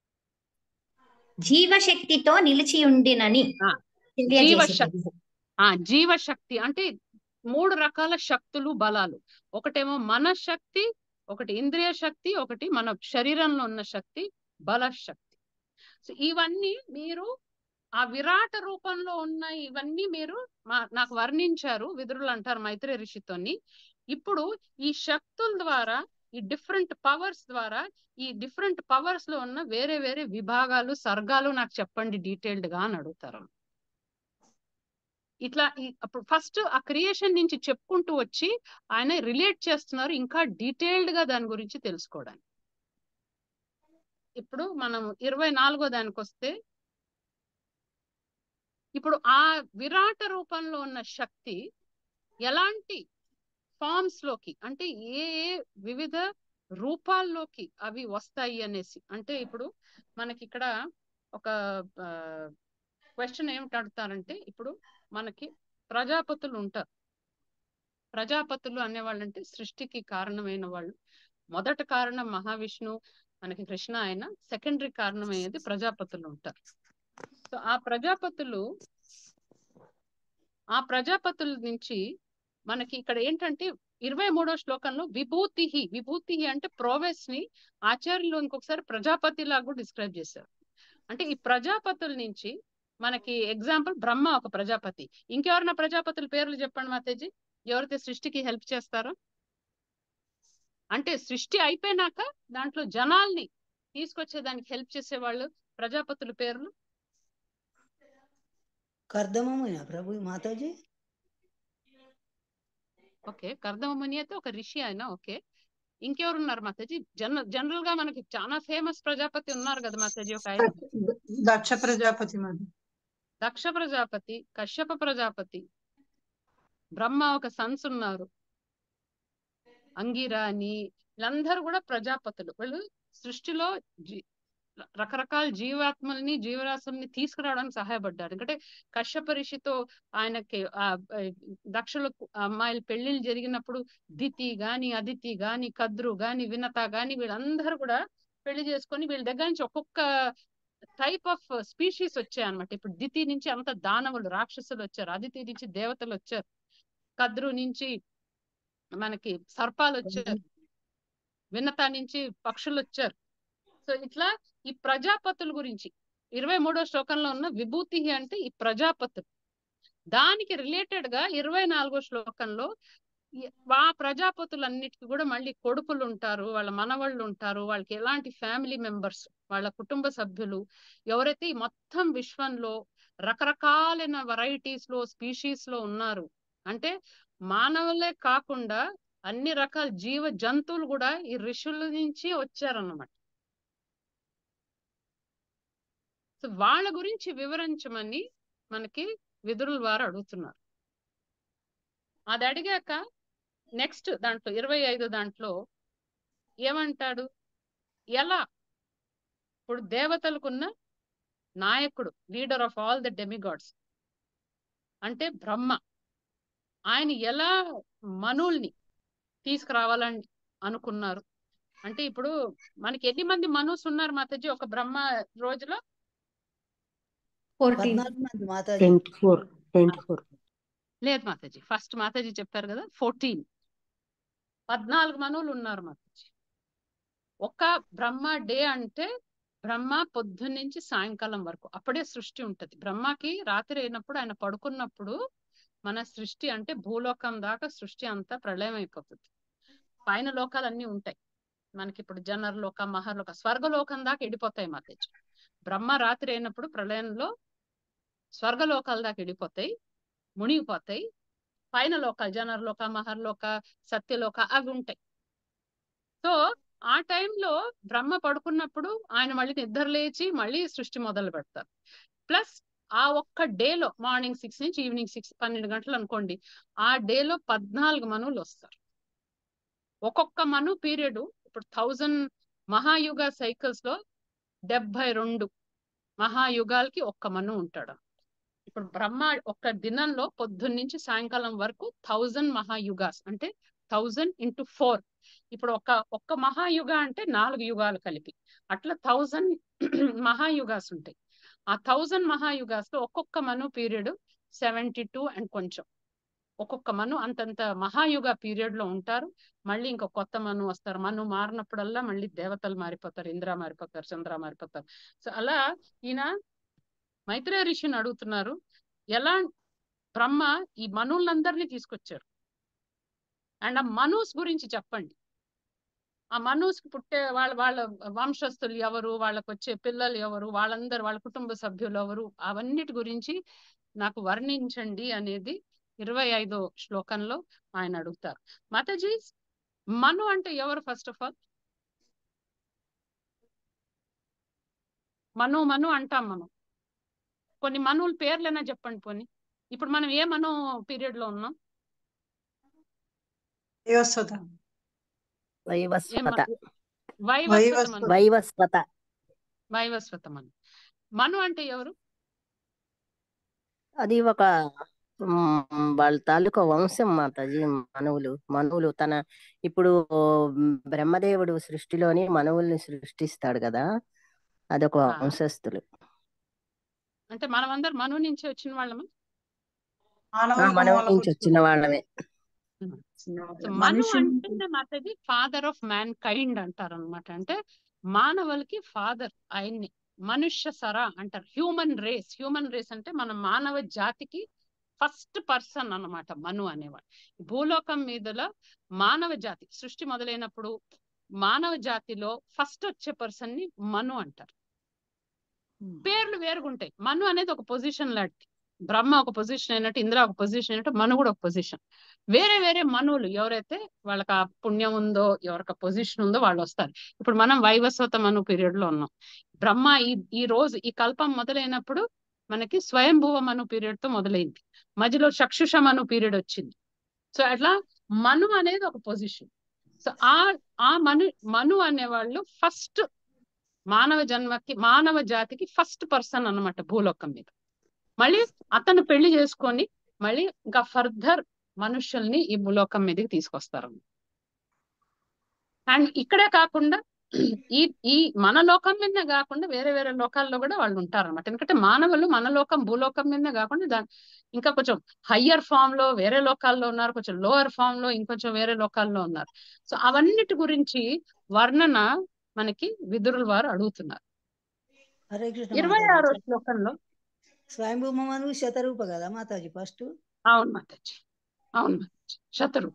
జీవశక్తితో నిలిచి ఉండినని ఆ, తెలియజేసేది. జీవశక్తి ఆ జీవశక్తి అంటే మూడు రకాల శక్తులు బలాలు ఒకటేమో మన శక్తి ఒకటి ఇంద్రియ శక్తి ఒకటి మన శరీరంలో ఉన్న శక్తి బల శక్తి సో ఇవన్నీ మీరు ఆ విరాట రూపంలో ఉన్న ఇవన్నీ మీరు మా- నాకు వర్ణించారు విదురులు అంటారు మైత్రి ఋషితోని ఇప్పుడు ఈ శక్తుల ద్వారా ఈ డిఫరెంట్ పవర్స్ ద్వారా ఈ డిఫరెంట్ పవర్స్ లో ఉన్న వేరే వేరే విభాగాలు సర్గాలు నాకు చెప్పండి డీటెయిల్డ్ గా అని అడుగుతారు ఇట్లా ఈ- అప్పుడు ఫస్ట్ ఆ క్రియేషన్ నుంచి చెప్పుకుంటూ వచ్చి ఆయన రిలేట్ చేస్తున్నారు ఇంకా డీటెయిల్డ్ గా దాని గురించి తెలుసుకోవడానికి ఇప్పుడు మనం ఇరవై నాలుగో దానికి వస్తే ఇప్పుడు ఆ విరాట రూపంలో ఉన్న శక్తి ఎలాంటి ఫార్మ్స్ లోకి అంటే ఏ ఏ వివిధ రూపాల్లోకి అవి వస్తాయి అనేసి అంటే ఇప్పుడు మనకి ఇక్కడ ఒక క్వశ్చన్ ఏమిటి అడుగుతారంటే ఇప్పుడు మనకి ప్రజాపతులు ఉంటారు ప్రజాపతులు అనేవాళ్ళంటే సృష్టికి కారణమైన వాళ్ళు మొదట కారణం మహావిష్ణు మనకి కృష్ణ ఆయన సెకండరీ కారణం అయ్యేది ప్రజాపతులు ఉంటారు సో ఆ ప్రజాపతులు ఆ ప్రజాపతుల నుంచి మనకి ఇక్కడ ఏంటంటే ఇరవై మూడో శ్లోకంలో విభూతి విభూతి అంటే ప్రోవెస్ ని ఆచార్యులు ఇంకొకసారి ప్రజాపతి లాగా కూడా డిస్క్రైబ్ చేశారు అంటే ఈ ప్రజాపతుల నుంచి మనకి ఎగ్జాంపుల్ బ్రహ్మ ఒక ప్రజాపతి ఇంకెవరైనా ప్రజాపతుల పేర్లు చెప్పండి మాతేజీ ఎవరైతే సృష్టికి హెల్ప్ చేస్తారో అంటే సృష్టి అయిపోయినాక దాంట్లో జనాల్ని తీసుకొచ్చేదానికి హెల్ప్ చేసే వాళ్ళు ప్రజాపతుల పేర్లు కర్దమమునా ప్రభు మాతాజీ ఓకే కర్దమ ముని అయితే ఒక ఋషి ఆయన ఓకే ఇంకెవరు ఉన్నారు మాతాజీ జనరల్ జనరల్ గా మనకి చాలా ఫేమస్ ప్రజాపతి ఉన్నారు కదా మాతాజీ ఒక ఆయన దక్ష ప్రజాపతి మరి దక్ష ప్రజాపతి కశ్యప ప్రజాపతి బ్రహ్మ ఒక సన్స్ ఉన్నారు అంగిరా అని వీళ్ళందరూ కూడా ప్రజాపతులు వాళ్ళు సృష్టిలో జీ రకరకాల జీవాత్మల్ని జీవరాశుల్ని తీసుకురావడానికి సహాయపడ్డారు ఎందుకంటే కశ్యప ఋషితో ఆయనకి ఆ ఆ, దక్షులకు అమ్మాయిల పెళ్లిళ్ళు జరిగినప్పుడు దితి గాని అదితి గాని కద్రు గాని వినత గాని వీళ్ళందరూ కూడా పెళ్లి చేసుకొని వీళ్ళ దగ్గర నుంచి ఒక్కొక్క టైప్ ఆఫ్ స్పీషీస్ వచ్చాయి అనమాట ఇప్పుడు దితి నుంచి అంత దానవులు రాక్షసులు వచ్చారు అదితి నుంచి దేవతలు వచ్చారు కద్రు నుంచి మనకి సర్పాలు వచ్చారు వినత నుంచి పక్షులు వచ్చారు సో ఇట్లా ఈ ప్రజాపతుల గురించి ఇరవై మూడో శ్లోకంలో ఉన్న విభూతి అంటే ఈ ప్రజాపతులు దానికి రిలేటెడ్ గా ఇరవై నాలుగో శ్లోకంలో ఈ- ఆ ప్రజాపతులన్నిటికీ కూడా మళ్ళీ కొడుకులు ఉంటారు వాళ్ళ మనవళ్ళు ఉంటారు వాళ్ళకి ఎలాంటి ఫ్యామిలీ మెంబర్స్ వాళ్ళ కుటుంబ సభ్యులు ఎవరైతే ఈ మొత్తం విశ్వంలో రకరకాలైన varieties లో స్పీషీస్ లో ఉన్నారు అంటే మానవులే కాకుండా అన్ని రకాల జీవ జంతువులు కూడా ఈ ఋషుల నుంచి వచ్చారన్నమాట సో వాళ్ళ గురించి వివరించమని మనకి విదురుల వారు అడుగుతున్నారు అది అడిగాక నెక్స్ట్ దాంట్లో ఇరవై ఐదు దాంట్లో ఏమంటాడు ఎలా ఇప్పుడు దేవతలకున్న నాయకుడు leader of all the demigods అంటే బ్రహ్మ ఆయన ఎలా మనుల్ని తీసుకురావాలని అనుకున్నారు అంటే ఇప్పుడు మనకి ఎన్ని మంది మనూస్ ఉన్నారు మాతాజీ ఒక బ్రహ్మ రోజులో పద్నాలుగు మంది Mataji twenty four twenty four లేదు మాతాజీ ఫస్ట్ మాతాజీ చెప్పారు కదా ఫోర్టీన్ పద్నాలుగు మనువులు ఉన్నారు మాతాజీ ఒక బ్రహ్మ డే అంటే బ్రహ్మ పొద్దున్న నుంచి సాయంకాలం వరకు అప్పుడే సృష్టి ఉంటది బ్రహ్మకి రాత్రి అయినప్పుడు ఆయన పడుకున్నప్పుడు మన సృష్టి అంటే భూలోకం దాకా సృష్టి అంతా ప్రళయం అయిపోతుంది పైన లోకాలు అన్ని ఉంటాయి మనకి ఇప్పుడు జనరలోక మహర్లోక స్వర్గలోకం దాకా వెళ్ళిపోతాయి మాతాజీ బ్రహ్మ రాత్రి అయినప్పుడు ప్రళయంలో స్వర్గలోకాల దాకా వెళ్ళిపోతాయి మునిగిపోతాయి పైన లోకాలు జనరలోక మహర్లోక సత్యలోక అవి ఉంటాయి సో ఆ టైంలో బ్రహ్మ పడుకున్నప్పుడు ఆయన మళ్ళీ నిద్ర లేచి మళ్ళీ సృష్టి మొదలు పెడతారు ప్లస్ ఆ ఒక్క డేలో మార్నింగ్ సిక్స్ నుంచి ఈవినింగ్ సిక్స్ పన్నెండు గంటలు అనుకోండి ఆ డేలో పద్నాలుగు మనువులు వస్తారు ఒక్కొక్క మను పీరియడ్ ఇప్పుడు థౌజండ్ మహాయుగ సైకిల్స్ లో డెబ్బై రెండు మహాయుగాలకి ఒక్క మను ఉంటాడు ఇప్పుడు బ్రహ్మ ఒక్క దినంలో పొద్దున్న నుంచి సాయంకాలం వరకు థౌజండ్ మహాయుగాస్ అంటే థౌజండ్ ఇంటూ ఫోర్ ఇప్పుడు ఒక ఒక్క మహాయుగ అంటే నాలుగు యుగాలు కలిపి అట్లా థౌజండ్ మహాయుగాస్ ఉంటాయి ఆ థౌజండ్ మహాయుగాస్ లో ఒక్కొక్క Manu period seventy two and కొంచెం ఒక్కొక్క మను అంతంత మహాయుగ పీరియడ్ లో ఉంటారు మళ్ళీ ఇంకో కొత్త మను వస్తారు మను మారినప్పుడల్లా మళ్ళీ దేవతలు మారిపోతారు ఇంద్ర మారిపోతారు చంద్ర మారిపోతారు సో అలా ఈయన మైత్రేయ ఋషిని అడుగుతున్నారు ఎలా బ్రహ్మ ఈ మనువులందరినీ తీసుకొచ్చారు అండ్ ఆ మనూస్ గురించి చెప్పండి ఆ మనూస్ కి పుట్టే వాళ్ళ వాళ్ళ వంశస్థులు ఎవరు వాళ్ళకు వచ్చే పిల్లలు ఎవరు వాళ్ళందరూ వాళ్ళ కుటుంబ సభ్యులు ఎవరు అవన్నిటి గురించి నాకు వర్ణించండి అనేది ఇరవై ఐదో శ్లోకంలో ఆయన అడుగుతారు మాతాజీ మను అంటే ఎవరు first of all Manu Manu అంటాం మనం కొన్ని మనువుల పేర్లైనా చెప్పండి పోని ఇప్పుడు మనం ఏ మను పీరియడ్ లో ఉన్నాం వైవస్వత ఏ వైవస్వత మ- వైవస్వత మను వైవస్వత వైవస్వత మను మను అంటే ఎవరు అది ఒక మ్, వాళ్ళ తాలూకా వంశం మాతాజీ మనువులు మనువులు తన ఇప్పుడు మ్, బ్రహ్మదేవుడు సృష్టిలోని మనువుల్ని సృష్టిస్తాడు కదా అదొక ఆ, వంశస్థులు అంటే మనమందరం మను నుంచి వచ్చిన వాళ్ళమా ఆ, మానవులకు మనవు మూల నుంచి వచ్చిన వాళ్ళమే సో మను మనుషులు అంటే మాతది ఫాదర్ ఆఫ్ మ్యాన్ కైండ్ అంటారు అనమాట అంటే మానవులకి ఫాదర్ ఆయన్ని మనుష్య సర అంటారు హ్యూమన్ రేస్ హ్యూమన్ రేస్ అంటే మన మానవ జాతికి ఫస్ట్ పర్సన్ అన్నమాట మను అనేవాడు భూలోకం మీదలో మానవ జాతి సృష్టి మొదలైనప్పుడు మానవ జాతిలో ఫస్ట్ వచ్చే పర్సన్ ని మను అంటారు పేర్లు వేరుగుంటాయి మను అనేది ఒక పొజిషన్ లాంటిది బ్రహ్మ ఒక పొజిషన్ అయినట్టు ఇంద్ర ఒక పొజిషన్ అయినట్టు మను కూడా ఒక పొజిషన్ వేరే వేరే మనువులు ఎవరైతే వాళ్ళకి ఆ పుణ్యం ఉందో ఎవరికి ఆ పొజిషన్ ఉందో వాళ్ళు వస్తారు ఇప్పుడు మనం వైవస్వత మను పీరియడ్ లో ఉన్నాం బ్రహ్మ ఈ ఈ రోజు ఈ కల్పం మొదలైనప్పుడు మనకి స్వయంభువ మను పీరియడ్ తో మొదలైంది మధ్యలో చక్షుష మను పీరియడ్ వచ్చింది సో అట్లా మను అనేది ఒక పొజిషన్ సో ఆ ఆ మను మను అనేవాళ్ళు ఫస్ట్ మానవ జన్మకి మానవ జాతికి ఫస్ట్ పర్సన్ అన్నమాట భూలోకం మీద మళ్ళీ అతను పెళ్లి చేసుకొని మళ్ళీ ఇంకా ఫర్దర్ మనుషుల్ని ఈ భూలోకం మీదకి తీసుకొస్తారు అండ్ ఇక్కడే కాకుండా ఈ ఈ మన లోకం మీద కాకుండా వేరే వేరే లోకాల్లో కూడా వాళ్ళు ఉంటారు అనమాట ఎందుకంటే మానవులు మన లోకం భూలోకం మీద కాకుండా దాని ఇంకా కొంచెం హయ్యర్ ఫామ్ లో వేరే లోకాల్లో ఉన్నారు కొంచెం లోవర్ ఫామ్ లో ఇంకొంచెం వేరే లోకాల్లో ఉన్నారు సో అవన్నిటి గురించి వర్ణన మనకి విదురుల వారు అడుగుతున్నారు హరే కృష్ణ ఇరవై మాతాజీ ఆరో శ్లోకంలో స్వయంభూమను శతరూప కదా మాతాజీ ఫస్ట్ అవును మాతాజీ అవును మాతాజీ శతరు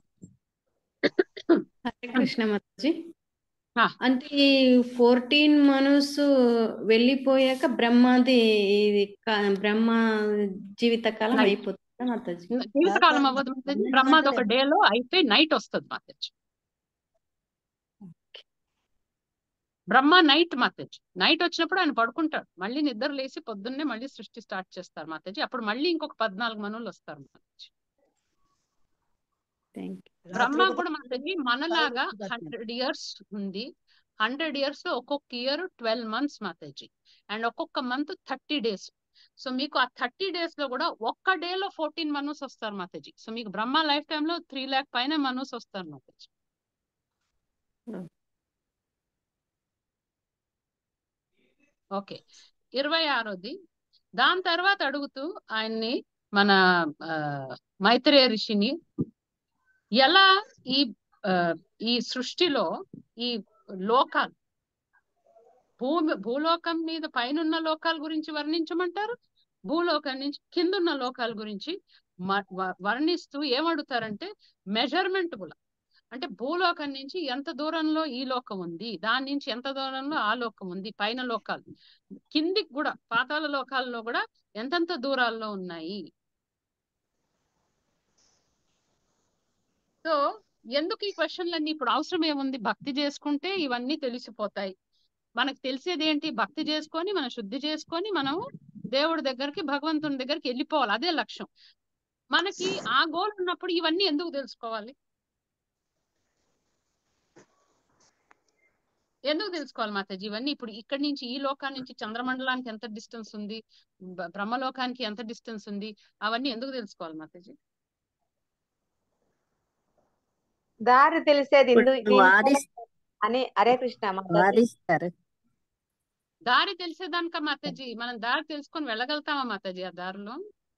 హరే కృష్ణ మాతాజీ ఆ. అంటే ఈ ఫోర్టీన్ మనస్ వెళ్ళిపోయాక బ్రహ్మది ఇది కా- బ్రహ్మ జీవిత కాలం Night. అయిపోతుందా మాతాజీ జీవితకాలం అవ్వదు మాతాజీ పన్నెండు బ్రహ్మది ఒక గంటలే. డేలో అయిపోయి నైట్ వస్తుంది మాతాజీ బ్రహ్మ నైట్ మాతాజీ నైట్ వచ్చినప్పుడు ఆయన పడుకుంటాడు మళ్ళీ నిద్ర లేసి పొద్దున్నే మళ్ళీ సృష్టి స్టార్ట్ చేస్తారు మాతాజీ అప్పుడు మళ్ళీ ఇంకొక పద్నాలుగు మనులు వస్తారు మాతాజీ థ్యాంక్ యూ బ్రహ్మ రాత్రి ఒక కూడా మాతాజీ మనలాగా పదకొండు గంటలు. హండ్రెడ్ ఇయర్స్ ఉంది హండ్రెడ్ ఇయర్స్ లో ఒక్కొక్క year twelve months Mataji and ఒక్కొక్క మంత్ థర్టీ డేస్ సో మీకు ఆ థర్టీ డేస్ లో కూడా ఒక్క డే లో ఫోర్టీన్ మనూస్ వస్తారు మాతాజీ సో మీకు బ్రహ్మ లైఫ్ టైమ్ లో త్రీ ల్యాక్ పైన మనూస్ వస్తారు మాతాజీ ఓకే ఇరవై ఆరోది దాని తర్వాత అడుగుతూ ఆయన్ని మన ఆ, మైత్రేయ ఋషిని ఎలా ఈ ఆ, ఈ సృష్టిలో ఈ లోకాలు భూమి భూలోకం మీద పైనున్న లోకాల గురించి వర్ణించమంటారు భూలోకం నుంచి కిందున్న లోకాల గురించి మ- వ- వర్ణిస్తూ ఏమడుగుతారంటే మెజర్మెంట్ కూడా అంటే భూలోకం నుంచి ఎంత దూరంలో ఈ లోకం ఉంది దాని నుంచి ఎంత దూరంలో ఆ లోకం ఉంది పైన లోకాలు కిందికి కూడా పాతాళ లోకాల్లో కూడా ఎంతెంత దూరాల్లో ఉన్నాయి సో ఎందుకు ఈ క్వశ్చన్లన్నీ ఇప్పుడు అవసరం ఏముంది భక్తి చేసుకుంటే ఇవన్నీ తెలిసిపోతాయి మనకు తెలిసేది ఏంటి భక్తి చేసుకొని మనం శుద్ధి చేసుకొని మనం దేవుడి దగ్గరికి భగవంతుని దగ్గరికి వెళ్ళిపోవాలి అదే లక్ష్యం మనకి ఆ గోల్ ఉన్నప్పుడు ఇవన్నీ ఎందుకు తెలుసుకోవాలి ఎందుకు తెలుసుకోవాలి మాతాజీ ఇవన్నీ ఇప్పుడు ఇక్కడి నుంచి ఈ లోకానికి నుంచి చంద్రమండలానికి ఎంత డిస్టెన్స్ ఉంది బ- బ్రహ్మలోకానికి ఎంత డిస్టెన్స్ ఉంది అవన్నీ ఎందుకు తెలుసుకోవాలి మాతాజీ దారి తెలిసేది ఇప్పుడు ఇందు దీని వాదిస్ అని హరే కృష్ణ మాతాజీ వాదిస్తారు దారి తెలిసేదానిక మాతాజీ మనం దారి తెలుసుకొని వెళ్ళగలుగుతామా మాతాజీ ఆ దారిలో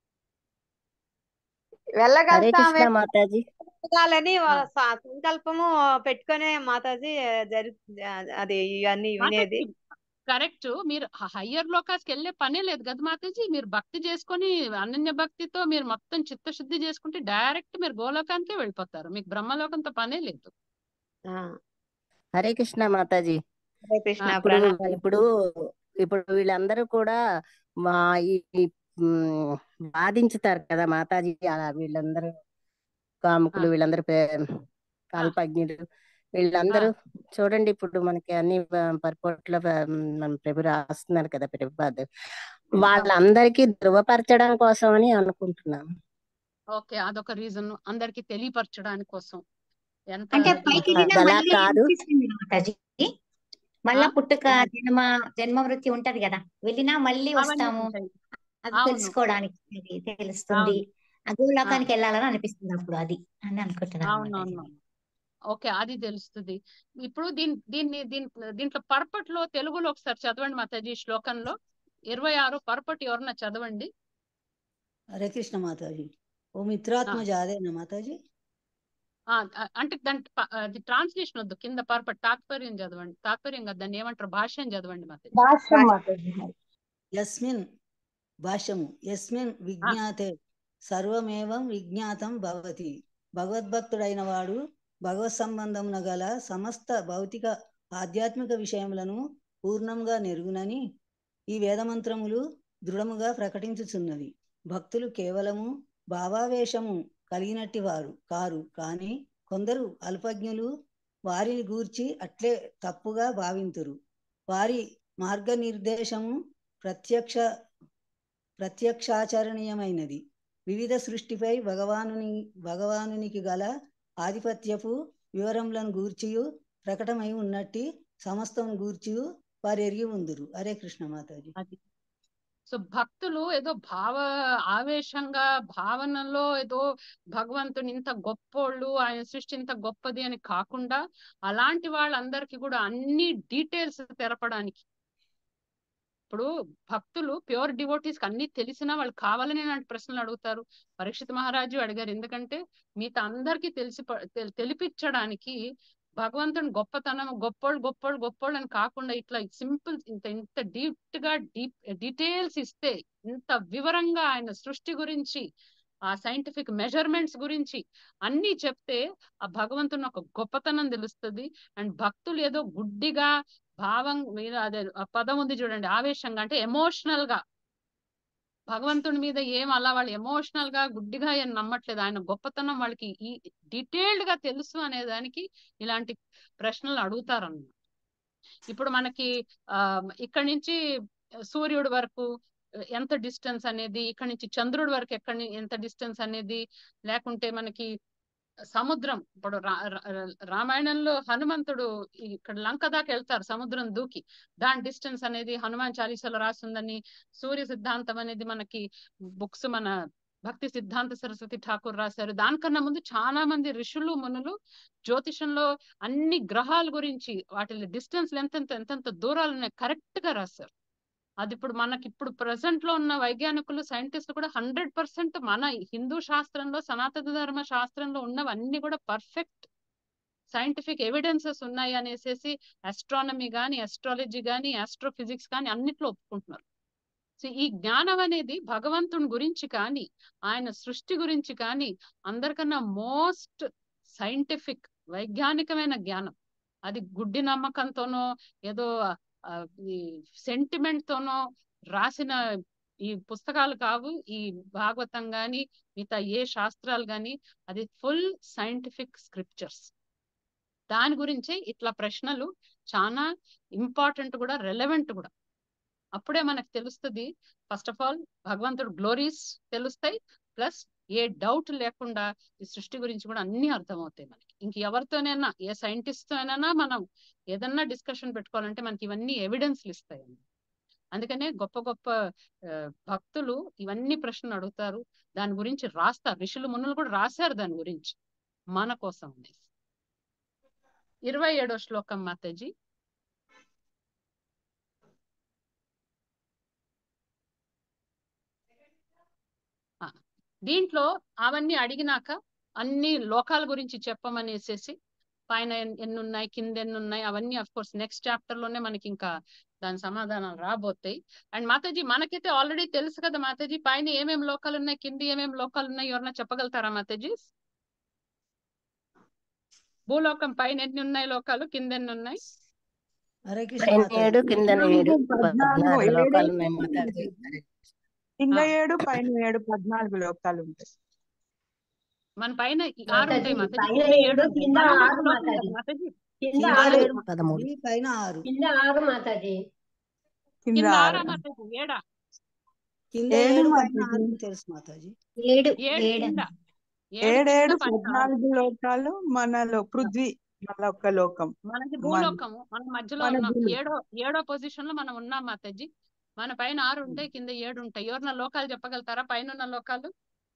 హరే వెళ్ళగలుగుతామే కృష్ణ మాతాజీ వెళ్ళాలని ఆ. స- సంకల్పము పెట్టుకునే మాతాజీ జరి అది ఇవన్నీ వినేది మాతాజీ కరెక్ట్ మీరు హయ్యర్ లోకాస్కి వెళ్ళే పనే లేదు కదా మాతాజీ మీరు భక్తి చేసుకొని అనన్య భక్తితో మీరు మొత్తం చిత్తశుద్ధి చేసుకుంటే డైరెక్ట్ మీరు గోలోకానికే వెళ్ళిపోతారు మీకు బ్రహ్మలోకంతో పనే లేదు ఆ, హరే కృష్ణ మాతాజీ హరే కృష్ణ ఆ, ఇప్పుడు ప్రణామాలు ఇప్పుడు ఇప్పుడు వీళ్ళందరూ కూడా మా ఈ ఈ, మ్, వాదించుతారు కదా మాతాజీ అలా వీళ్ళందరూ కాముకులు వీళ్ళందరూ పే- కాల్పజ్ఞులు వీళ్ళందరూ చూడండి ఇప్పుడు మనకి అన్ని పర్పోట్ల మన ప్రభు రాస్తున్నారు కదా ప్రభుపాద్ వాళ్ళందరికీ ధృవపరచడం కోసం అని అనుకుంటున్నాను ఓకే అదొక రీజన్ అందరికి తెలియపరచడానికి కోసం ఎంత అంటే ఇది పైకి అ- వెళ్ళినా అలా మళ్ళీ కాదు అనిపిస్తుంది మాతాజీ మళ్ళా ఆ? పుట్టుక జన్మ జన్మ మృత్యు ఉంటది కదా వెళ్ళినా మళ్ళీ అవన్నీ వస్తాము ఉంటాయి అది అవును తెలుసుకోవడానికి అది తెలుస్తుంది అవును ఆ ఆ, గోలోకానికి వెళ్ళాలని అనిపిస్తుంది అప్పుడు అది అని అనుకుంటున్నాను మాతాజీ అవునవును ఓకే అది తెలుస్తుంది ఇప్పుడు దీని దీన్ని దీని దీంట్లో పర్పట్లో తెలుగులో ఒకసారి చదవండి మాతాజీ ఈ శ్లోకంలో ఇరవై ఆరు పర్పట్ ఎవరన్నా చదవండి హరే కృష్ణ మాతాజీ ఓ ఆ, మిత్రాత్మజ అదేనా మాతాజీ ఆ, ఆ, అంటే దాని ప- అది ట్రాన్స్లేషన్ వద్దు కింద పర్పట్ తాత్పర్యం చదవండి తాత్పర్యం కదా దాన్ని ఏమంటారు భాష్యం చదవండి మాతాజీ భాష్యం మాతాజీ యస్మిన్ భాష్యము యస్మిన్ ఆ, విజ్ఞాతే సర్వమేవం విజ్ఞాతం భవతి భగవద్భక్తుడైన వాడు భగవత్ సంబంధమున గల సమస్త భౌతిక ఆధ్యాత్మిక విషయములను పూర్ణంగా నెరుగునని ఈ వేదమంత్రములు దృఢముగా ప్రకటించుచున్నవి భక్తులు కేవలము భావావేశము కలిగినట్టి వారు కారు కానీ కొందరు అల్పజ్ఞులు వారిని గూర్చి అట్లే తప్పుగా భావింతురు వారి మార్గనిర్దేశము ప్రత్యక్ష ప్రత్యక్షాచరణీయమైనది వివిధ సృష్టిపై భగవానుని భగవానునికి గల ఆధిపత్యపు వివరములను గూర్చియు ప్రకటమై ఉన్నట్టి సమస్తమును గూర్చియు వారు ఎరిగి ఉందురు హరే కృష్ణ మాతాజీ అది సో భక్తులు ఏదో భావ ఆవేశంగా భావనలో ఏదో భగవంతుని ఇంత గొప్పోళ్ళు ఆయన సృష్టి ఇంత గొప్పది అని కాకుండా అలాంటి వాళ్ళందరికీ కూడా అన్ని డీటెయిల్స్ తెరపడానికి ఇప్పుడు భక్తులు ప్యూర్ డివోటీస్ కి అన్ని తెలిసినా వాళ్ళు కావాలని ఇలాంటి ప్రశ్నలు అడుగుతారు పరీక్షిత్ మహారాజు అడిగారు ఎందుకంటే మిగతా అందరికీ తెలిసి ప- తె- తెలిపించడానికి భగవంతుని గొప్పతనం గొప్పోళ్ళు గొప్పోళ్ళు గొప్పోళ్ళు అని కాకుండా ఇట్లా సింపుల్ ఇంత ఇంత డీప్ గా డీప్ డీటెయిల్స్ ఇస్తే ఇంత వివరంగా ఆయన సృష్టి గురించి ఆ సైంటిఫిక్ మెజర్మెంట్స్ గురించి అన్ని చెప్తే ఆ భగవంతుని ఒక గొప్పతనం తెలుస్తుంది అండ్ భక్తులు ఏదో గుడ్డిగా భావం మీద అదే ఆ పదం ఉంది చూడండి ఆవేశంగా అంటే ఎమోషనల్ గా భగవంతుడి మీద ఏం అలా వాళ్ళు ఎమోషనల్ గా గుడ్డిగా ఏం నమ్మట్లేదు ఆయన గొప్పతనం వాళ్ళకి ఈ డీటెయిల్డ్ గా తెలుసు అనే దానికి ఇలాంటి ప్రశ్నలు అడుగుతారన్నమాట ఇప్పుడు మనకి ఆ ఇక్కడ నుంచి సూర్యుడి వరకు ఎంత డిస్టెన్స్ అనేది ఇక్కడ నుంచి చంద్రుడి వరకు ఎక్కడ ఎంత డిస్టెన్స్ అనేది లేకుంటే మనకి సముద్రం ఇప్పుడు రా- రా- రామాయణంలో హనుమంతుడు ఇక్కడ లంక దాకా వెళ్తారు సముద్రం దూకి దాని డిస్టెన్స్ అనేది హనుమాన్ చాలీసాలో రాసిందని సూర్య సిద్ధాంతం అనేది మనకి బుక్స్ మన భక్తి సిద్ధాంత సరస్వతి ఠాకూర్ రాశారు దానికన్నా ముందు చాలా మంది ఋషులు మునులు జ్యోతిషంలో అన్ని గ్రహాల గురించి వాటి డిస్టెన్స్ ఎంతెంత ఎంతెంత దూరాలు ఉన్నాయి కరెక్ట్ గా రాశారు అది ఇప్పుడు మనకి ఇప్పుడు ప్రజెంట్ లో ఉన్న వైజ్ఞానికులు సైంటిస్టులు కూడా హండ్రెడ్ పర్సెంట్ మన హిందూ శాస్త్రంలో సనాతన ధర్మ శాస్త్రంలో ఉన్నవన్నీ కూడా పర్ఫెక్ట్ సైంటిఫిక్ ఎవిడెన్సెస్ ఉన్నాయి అనేసి ఆస్ట్రానమీ కానీ ఆస్ట్రాలజీ కానీ ఆస్ట్రోఫిజిక్స్ కానీ అన్నిట్లో ఒప్పుకుంటున్నారు సో ఈ జ్ఞానం అనేది భగవంతుని గురించి కానీ ఆయన సృష్టి గురించి కానీ అందరికన్నా మోస్ట్ సైంటిఫిక్ వైజ్ఞానికమైన జ్ఞానం అది గుడ్డి నమ్మకంతోనో ఏదో ఆ, ఈ సెంటిమెంట్ తోనో రాసిన ఈ పుస్తకాలు కావు ఈ భాగవతం గాని మిగతా ఏ శాస్త్రాలు గాని అది ఫుల్ సైంటిఫిక్ స్క్రిప్చర్స్ దాని గురించే ఇట్లా ప్రశ్నలు చాలా ఇంపార్టెంట్ కూడా రెలవెంట్ కూడా అప్పుడే మనకు తెలుస్తుంది ఫస్ట్ ఆఫ్ ఆల్ భగవంతుడు గ్లోరీస్ తెలుస్తాయి ప్లస్ ఏ డౌట్ లేకుండా ఈ సృష్టి గురించి కూడా అన్ని అర్థమవుతాయి మనకి ఇంక ఎవరితోనైనా ఏ సైంటిస్ట్ తోనైనా మనం ఏదన్నా డిస్కషన్ పెట్టుకోవాలంటే మనకి ఇవన్నీ ఎవిడెన్స్లు ఇస్తాయి అందుకనే గొప్ప గొప్ప ఆ, భక్తులు ఇవన్నీ ప్రశ్నలు అడుగుతారు దాని గురించి రాస్తారు ఋషులు మునులు కూడా రాశారు దాని గురించి మన కోసం అనేసి ఇరవై ఏడో శ్లోకం మాతాజీ ఆ, దీంట్లో అవన్నీ అడిగినాక అన్ని లోకాల గురించి చెప్పమనేసేసి పైన ఎన్- ఎన్ని ఉన్నాయి కింద ఎన్ని ఉన్నాయి అవన్నీ అఫ్ కోర్స్ నెక్స్ట్ చాప్టర్ లోనే మనకి ఇంకా దాని సమాధానాలు రాబోతాయి అండ్ మాతాజీ మనకైతే ఆల్రెడీ తెలుసు కదా మాతాజీ పైన ఏమేం లోకాలు ఉన్నాయి కింద ఏమేం లోకాలు ఉన్నాయి ఎవరన్నా చెప్పగలుగుతారా మాతాజీ భూలోకం పైన ఎన్ని ఉన్నాయి లోకాలు కింద ఎన్ని ఉన్నాయి హరే కృష్ణ పైన మాతాజీ ఏడు కింద ఏడు పద్నాలుగు పద్నాలుగు ఏడు లోకాలు ఉన్నాయి మాతాజీ కింద ఆ. ఏడు పైన ఏడు పద్నాలుగు లోకాలు ఉంటాయి మన పైన ఈ ఆరు ఉంటాయి మాతాజీ మాతాజీ పైన కింద ఏడు ఏడు కింద పదమూడు ఆరు శ్లోకం కదా మాతాజీ మాతాజీ కింద కింద ఆరు ఏడు పదమూడు మాతాజీ పైన ఆరు కింద ఆరు మాతాజీ కింద కింద ఆరు ఆరా మాతాజీ ఏడా కింద ఏడు ఏడు పైన మాతాజీ ఆరు తెలుసు మాతాజీ ఏడు ఏడు ఏడు కింద ఏడు కింద ఏడేడు పైన ఆరు పద్నాలుగు లోకాలు మనలో పృథ్వీ మన ఒక లోకం మనకి మన భూలోకము మన మధ్యలో మన ఉన్నాం భూమి ఏడో ఏడో పొజిషన్ లో మనం ఉన్నాం మాతాజీ మన పైన ఆరు ఉంటాయి కింద ఏడు ఉంటాయి ఎవరన్నా లోకాలు చెప్పగలుగుతారా పైన ఉన్న లోకాలు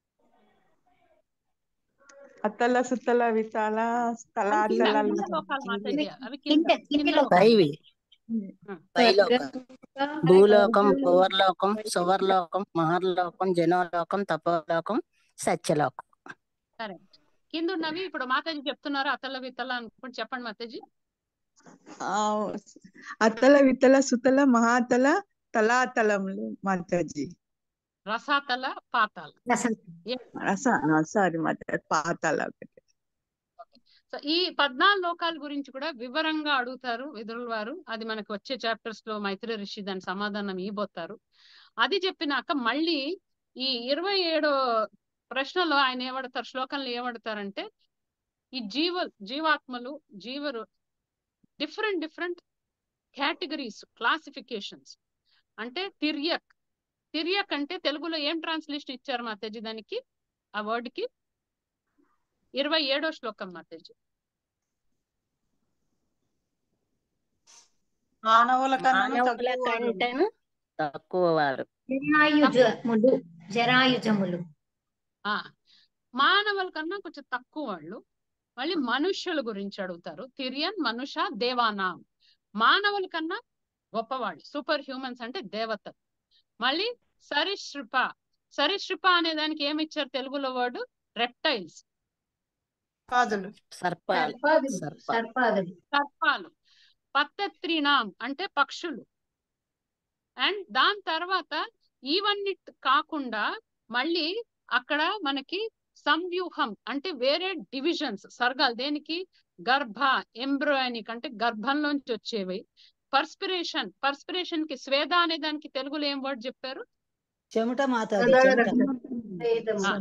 అత్తల సుత్తల వితాల అవి కింద స్థలాతల కింద లోకాలు మాతాజీ అవి కింద కింద కింది కింద లోకాలు పైవి ఉం. పైలోకం స్వర్గ భూలోకం భువర్లోకం సువర్లోకం మహర్లోకం జనోలోకం తపోలోకం సత్యలోకం సరే కింద ఉన్నవి ఇప్పుడు మాతాజీ చెప్తున్నారు అతల వితల అనుకుంటే చెప్పండి మాతాజీ ఆ, అత్తల విత్తల సుతల మహాతల తలాతలములు మాతాజీ రసాతల పాతాల రసం ఏ- సారీ మాతాజీ పాతాల ఒకటి సో ఈ పద్నాలుగు లోకాల గురించి కూడా వివరంగా అడుగుతారు విదురుల వారు అది మనకి వచ్చే చాప్టర్స్ లో మైత్రి ఋషి దాని సమాధానం ఇవ్వబోతారు అది చెప్పినాక మళ్ళీ ఈ ఇరవై ఏడో ప్రశ్నలో ఆయన ఏమడతారు శ్లోకంలో ఏమడతారంటే ఈ జీవ జీవాత్మలు జీవరు డిఫరెంట్ డిఫరెంట్ కేటగిరీస్ క్లాసిఫికేషన్స్ అంటే తిర్యక్ తిర్యక్ అంటే తెలుగులో ఏం ట్రాన్స్లేషన్ ఇచ్చారు మాతాజీ దానికి ఆ వర్డ్ కి ఇరవై ఏడో శ్లోకం మాతాజీ మానవుల కన్నా మానవుల తక్కువ వారు. కంటేను తక్కువ వారు జరాయుజములు జరాయుజములు ఆ మానవుల కన్నా కొంచెం తక్కువ వాళ్ళు మళ్ళీ మనుష్యుల గురించి అడుగుతారు తిరియన్ మనుష దేవానాం మానవుల కన్నా గొప్పవాళ్ళు సూపర్ హ్యూమన్స్ అంటే దేవతలు మళ్ళీ సరిశ్రుప సరిశ్రుప అనే దానికి ఏమి ఇచ్చారు తెలుగులో వర్డ్ రెప్టైల్స్ పాదులు సర్పాలు సర్పాదులు సర్పాలు సర్పాదులు సర్పాలు పత్తత్రినాం అంటే పక్షులు అండ్ దాని తర్వాత ఇవన్నీ కాకుండా మళ్ళీ అక్కడ మనకి సంవ్యూహం అంటే వేరే డివిజన్స్ సర్గాలు దేనికి గర్భ ఎంబ్రోయానిక్ అంటే గర్భంలోంచి వచ్చేవి పర్స్పిరేషన్ పర్స్పిరేషన్ కి స్వేద అనే దానికి తెలుగులో ఏం వర్డ్ చెప్పారు చెమట మాతాజీ ప్రధాన చెమట రక్తం వేదము ఆ,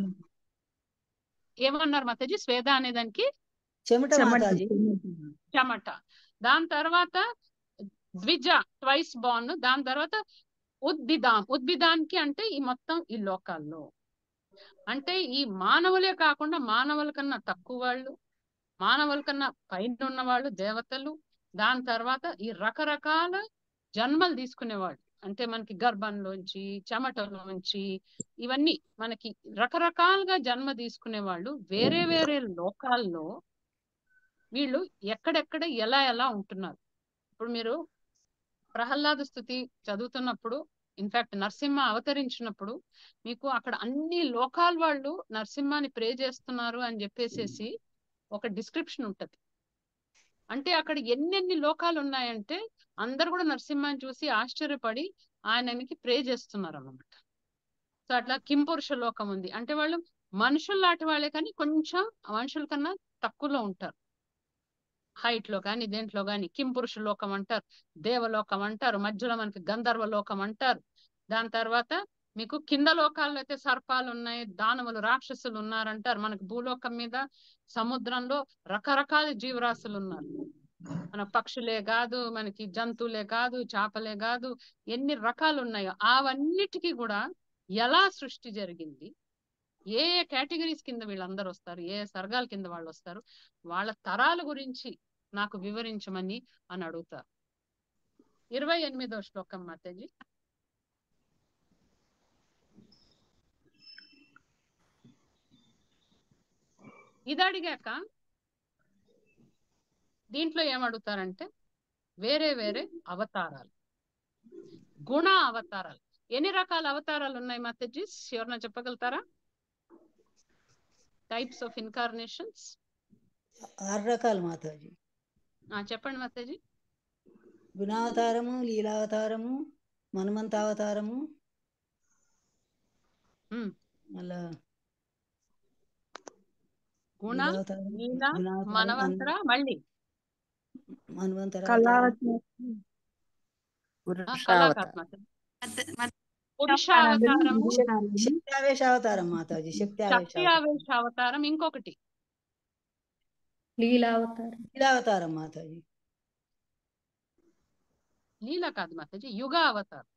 ఏమన్నారు మాతాజీ స్వేద అనే దానికి చెమట చెమట మాతాజీ చెమట దాని తర్వాత ద్విజ ట్వైస్ బాన్ దాని తర్వాత ఉద్భిదాం ఉద్భిదానికి అంటే ఈ మొత్తం ఈ లోకాల్లో అంటే ఈ మానవులే కాకుండా మానవుల కన్నా తక్కువ వాళ్ళు మానవుల కన్నా పైన ఉన్న వాళ్ళు దేవతలు దాని తర్వాత ఈ రకరకాల జన్మలు తీసుకునేవాళ్ళు అంటే మనకి గర్భంలోంచి చెమటలోంచి ఇవన్నీ మనకి రకరకాలుగా జన్మ తీసుకునే వాళ్ళు వేరే వేరే లోకాల్లో వీళ్ళు ఎక్కడెక్కడ ఎలా ఎలా ఉంటున్నారు ఇప్పుడు మీరు ప్రహ్లాద స్థుతి చదువుతున్నప్పుడు ఇన్ఫాక్ట్ నరసింహ అవతరించినప్పుడు మీకు అక్కడ అన్ని లోకాల వాళ్ళు నరసింహాని ప్రే చేస్తున్నారు అని చెప్పేసేసి ఒక డిస్క్రిప్షన్ ఉంటది అంటే అక్కడ ఎన్నెన్ని లోకాలు ఉన్నాయంటే అందరు కూడా నరసింహాన్ని చూసి ఆశ్చర్యపడి ఆయనకి ప్రే చేస్తున్నారు అన్నమాట సో అట్లా కింపురుష లోకం ఉంది అంటే వాళ్ళు మనుషులు లాంటి వాళ్ళే కానీ కొంచెం మనుషుల కన్నా తక్కువలో ఉంటారు హైట్ లో కానీ దేంట్లో కానీ కింపురుష లోకం అంటారు దేవలోకం అంటారు మధ్యలో మనకి గంధర్వ లోకం అంటారు దాని తర్వాత మీకు కింద లోకాల్లో అయితే సర్పాలు ఉన్నాయి దానవులు రాక్షసులు ఉన్నారంటారు మనకు భూలోకం మీద సముద్రంలో రకరకాల జీవరాశులు ఉన్నారు మన పక్షులే కాదు మనకి జంతువులే కాదు చేపలే కాదు ఎన్ని రకాలు ఉన్నాయో అవన్నిటికీ కూడా ఎలా సృష్టి జరిగింది ఏ ఏ కేటగిరీస్ కింద వీళ్ళందరూ వస్తారు ఏ ఏ సర్గాల కింద వాళ్ళు వస్తారు వాళ్ళ తరాల గురించి నాకు వివరించమని అని అడుగుతారు ఇరవై ఎనిమిదో శ్లోకం మాతాజీ ఇది అడిగాక దీంట్లో ఏమడుగుతారంటే వేరే వేరే అవతారాలు గుణ అవతారాలు ఎన్ని రకాల అవతారాలు ఉన్నాయి మాతాజీ ఎవరన్నా చెప్పగలుగుతారా టైప్స్ ఆఫ్ ఇన్కార్నేషన్స్ ఆరు రకాలు మాతాజీ చెప్పండి మాతాజీ గుణావతారము లీలావతారము మన్మంతావతారము ఉమ్. మళ్ళా గుణ లీలావతారం లీల గుణావతారం మనవంతర మళ్ళీ మన్వంతర ఆ, కళాకారు మాతాజీ పురుషావతారము శక్తి ఆవేశ అవతారం మాతాజీ శక్తి ఆవేశ శక్తి ఆవేశ అవతారం ఇంకొకటి లీలావతారం లీలావతారం మాతాజీ లీల కాదు మాతాజీ యుగ అవతారం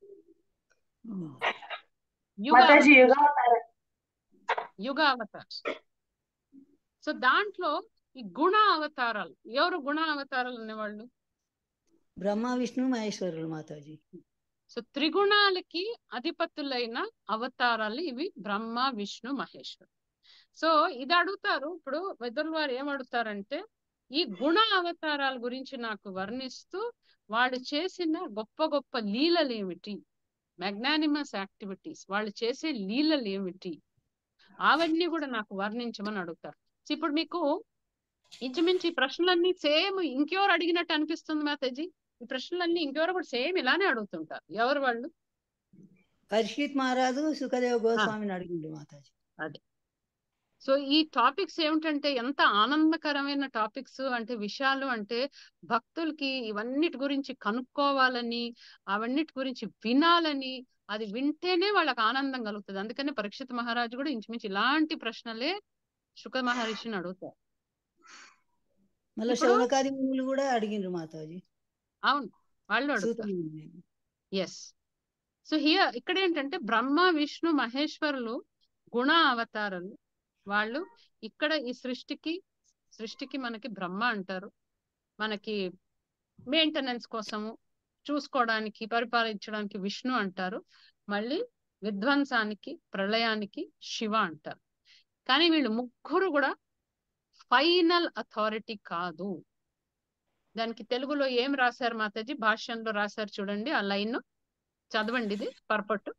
మాతాజీ యుగ యుగ అవతారం. యుగ అవతారం సో దాంట్లో ఈ గుణ అవతారాలు ఎవరు గుణ అవతారాలు ఉన్నవాళ్ళు బ్రహ్మ విష్ణు మహేశ్వరులు మాతాజీ సో త్రిగుణాలకి అధిపతులైన అవతారాలు ఇవి బ్రహ్మ విష్ణు మహేశ్వరు సో ఇది అడుగుతారు ఇప్పుడు వెదురు వారు ఏం అడుగుతారంటే ఈ గుణ అవతారాల గురించి నాకు వర్ణిస్తూ వాళ్ళు చేసిన గొప్ప గొప్ప లీలలు ఏమిటి మ్యాగ్నానిమస్ యాక్టివిటీస్ వాళ్ళు చేసే లీలలు ఏమిటి అవన్నీ కూడా నాకు వర్ణించమని అడుగుతారు సో ఇప్పుడు మీకు ఇంచుమించు ఈ ప్రశ్నలన్నీ సేమ్ ఇంకెవరు అడిగినట్టు అనిపిస్తుంది మాతాజీ ఈ ప్రశ్నలన్నీ ఇంకెవరు కూడా సేమ్ ఇలానే అడుగుతుంటారు ఎవరు వాళ్ళు పరీక్షిత్ మహారాజు సుఖదేవ గోస్వామిని అడిగిండు మాతాజీ అదే సో ఈ టాపిక్స్ ఏమిటంటే ఎంత ఆనందకరమైన టాపిక్స్ అంటే విషయాలు అంటే భక్తులకి ఇవన్నిటి గురించి కనుక్కోవాలని అవన్నిటి గురించి వినాలని అది వింటేనే వాళ్ళకి ఆనందం కలుగుతుంది అందుకని పరీక్షిత్ మహారాజు కూడా ఇంచుమించు ఇలాంటి ప్రశ్నలే శుక మహర్షిని అడుగుతారు మళ్ళీ ఇప్పుడు శౌనకాది మునులు కూడా అడిగిండ్రు మాతాజీ అవును వాళ్ళు సూత అడుగుతారు మునులు. ఎస్ సో హియర్ ఇక్కడ ఏంటంటే బ్రహ్మ విష్ణు మహేశ్వరులు గుణ అవతారాలు వాళ్ళు ఇక్కడ ఈ సృష్టికి సృష్టికి మనకి బ్రహ్మ అంటారు మనకి మెయింటెనెన్స్ కోసము చూసుకోవడానికి పరిపాలించడానికి విష్ణు అంటారు మళ్ళీ విధ్వంసానికి ప్రళయానికి శివ అంటారు కానీ వీళ్ళు ముగ్గురు కూడా ఫైనల్ అథారిటీ కాదు దానికి తెలుగులో ఏం రాశారు మాతాజీ భాష్యంలో రాశారు చూడండి ఆ లైన్ చదవండి ఇది పర్పట్టు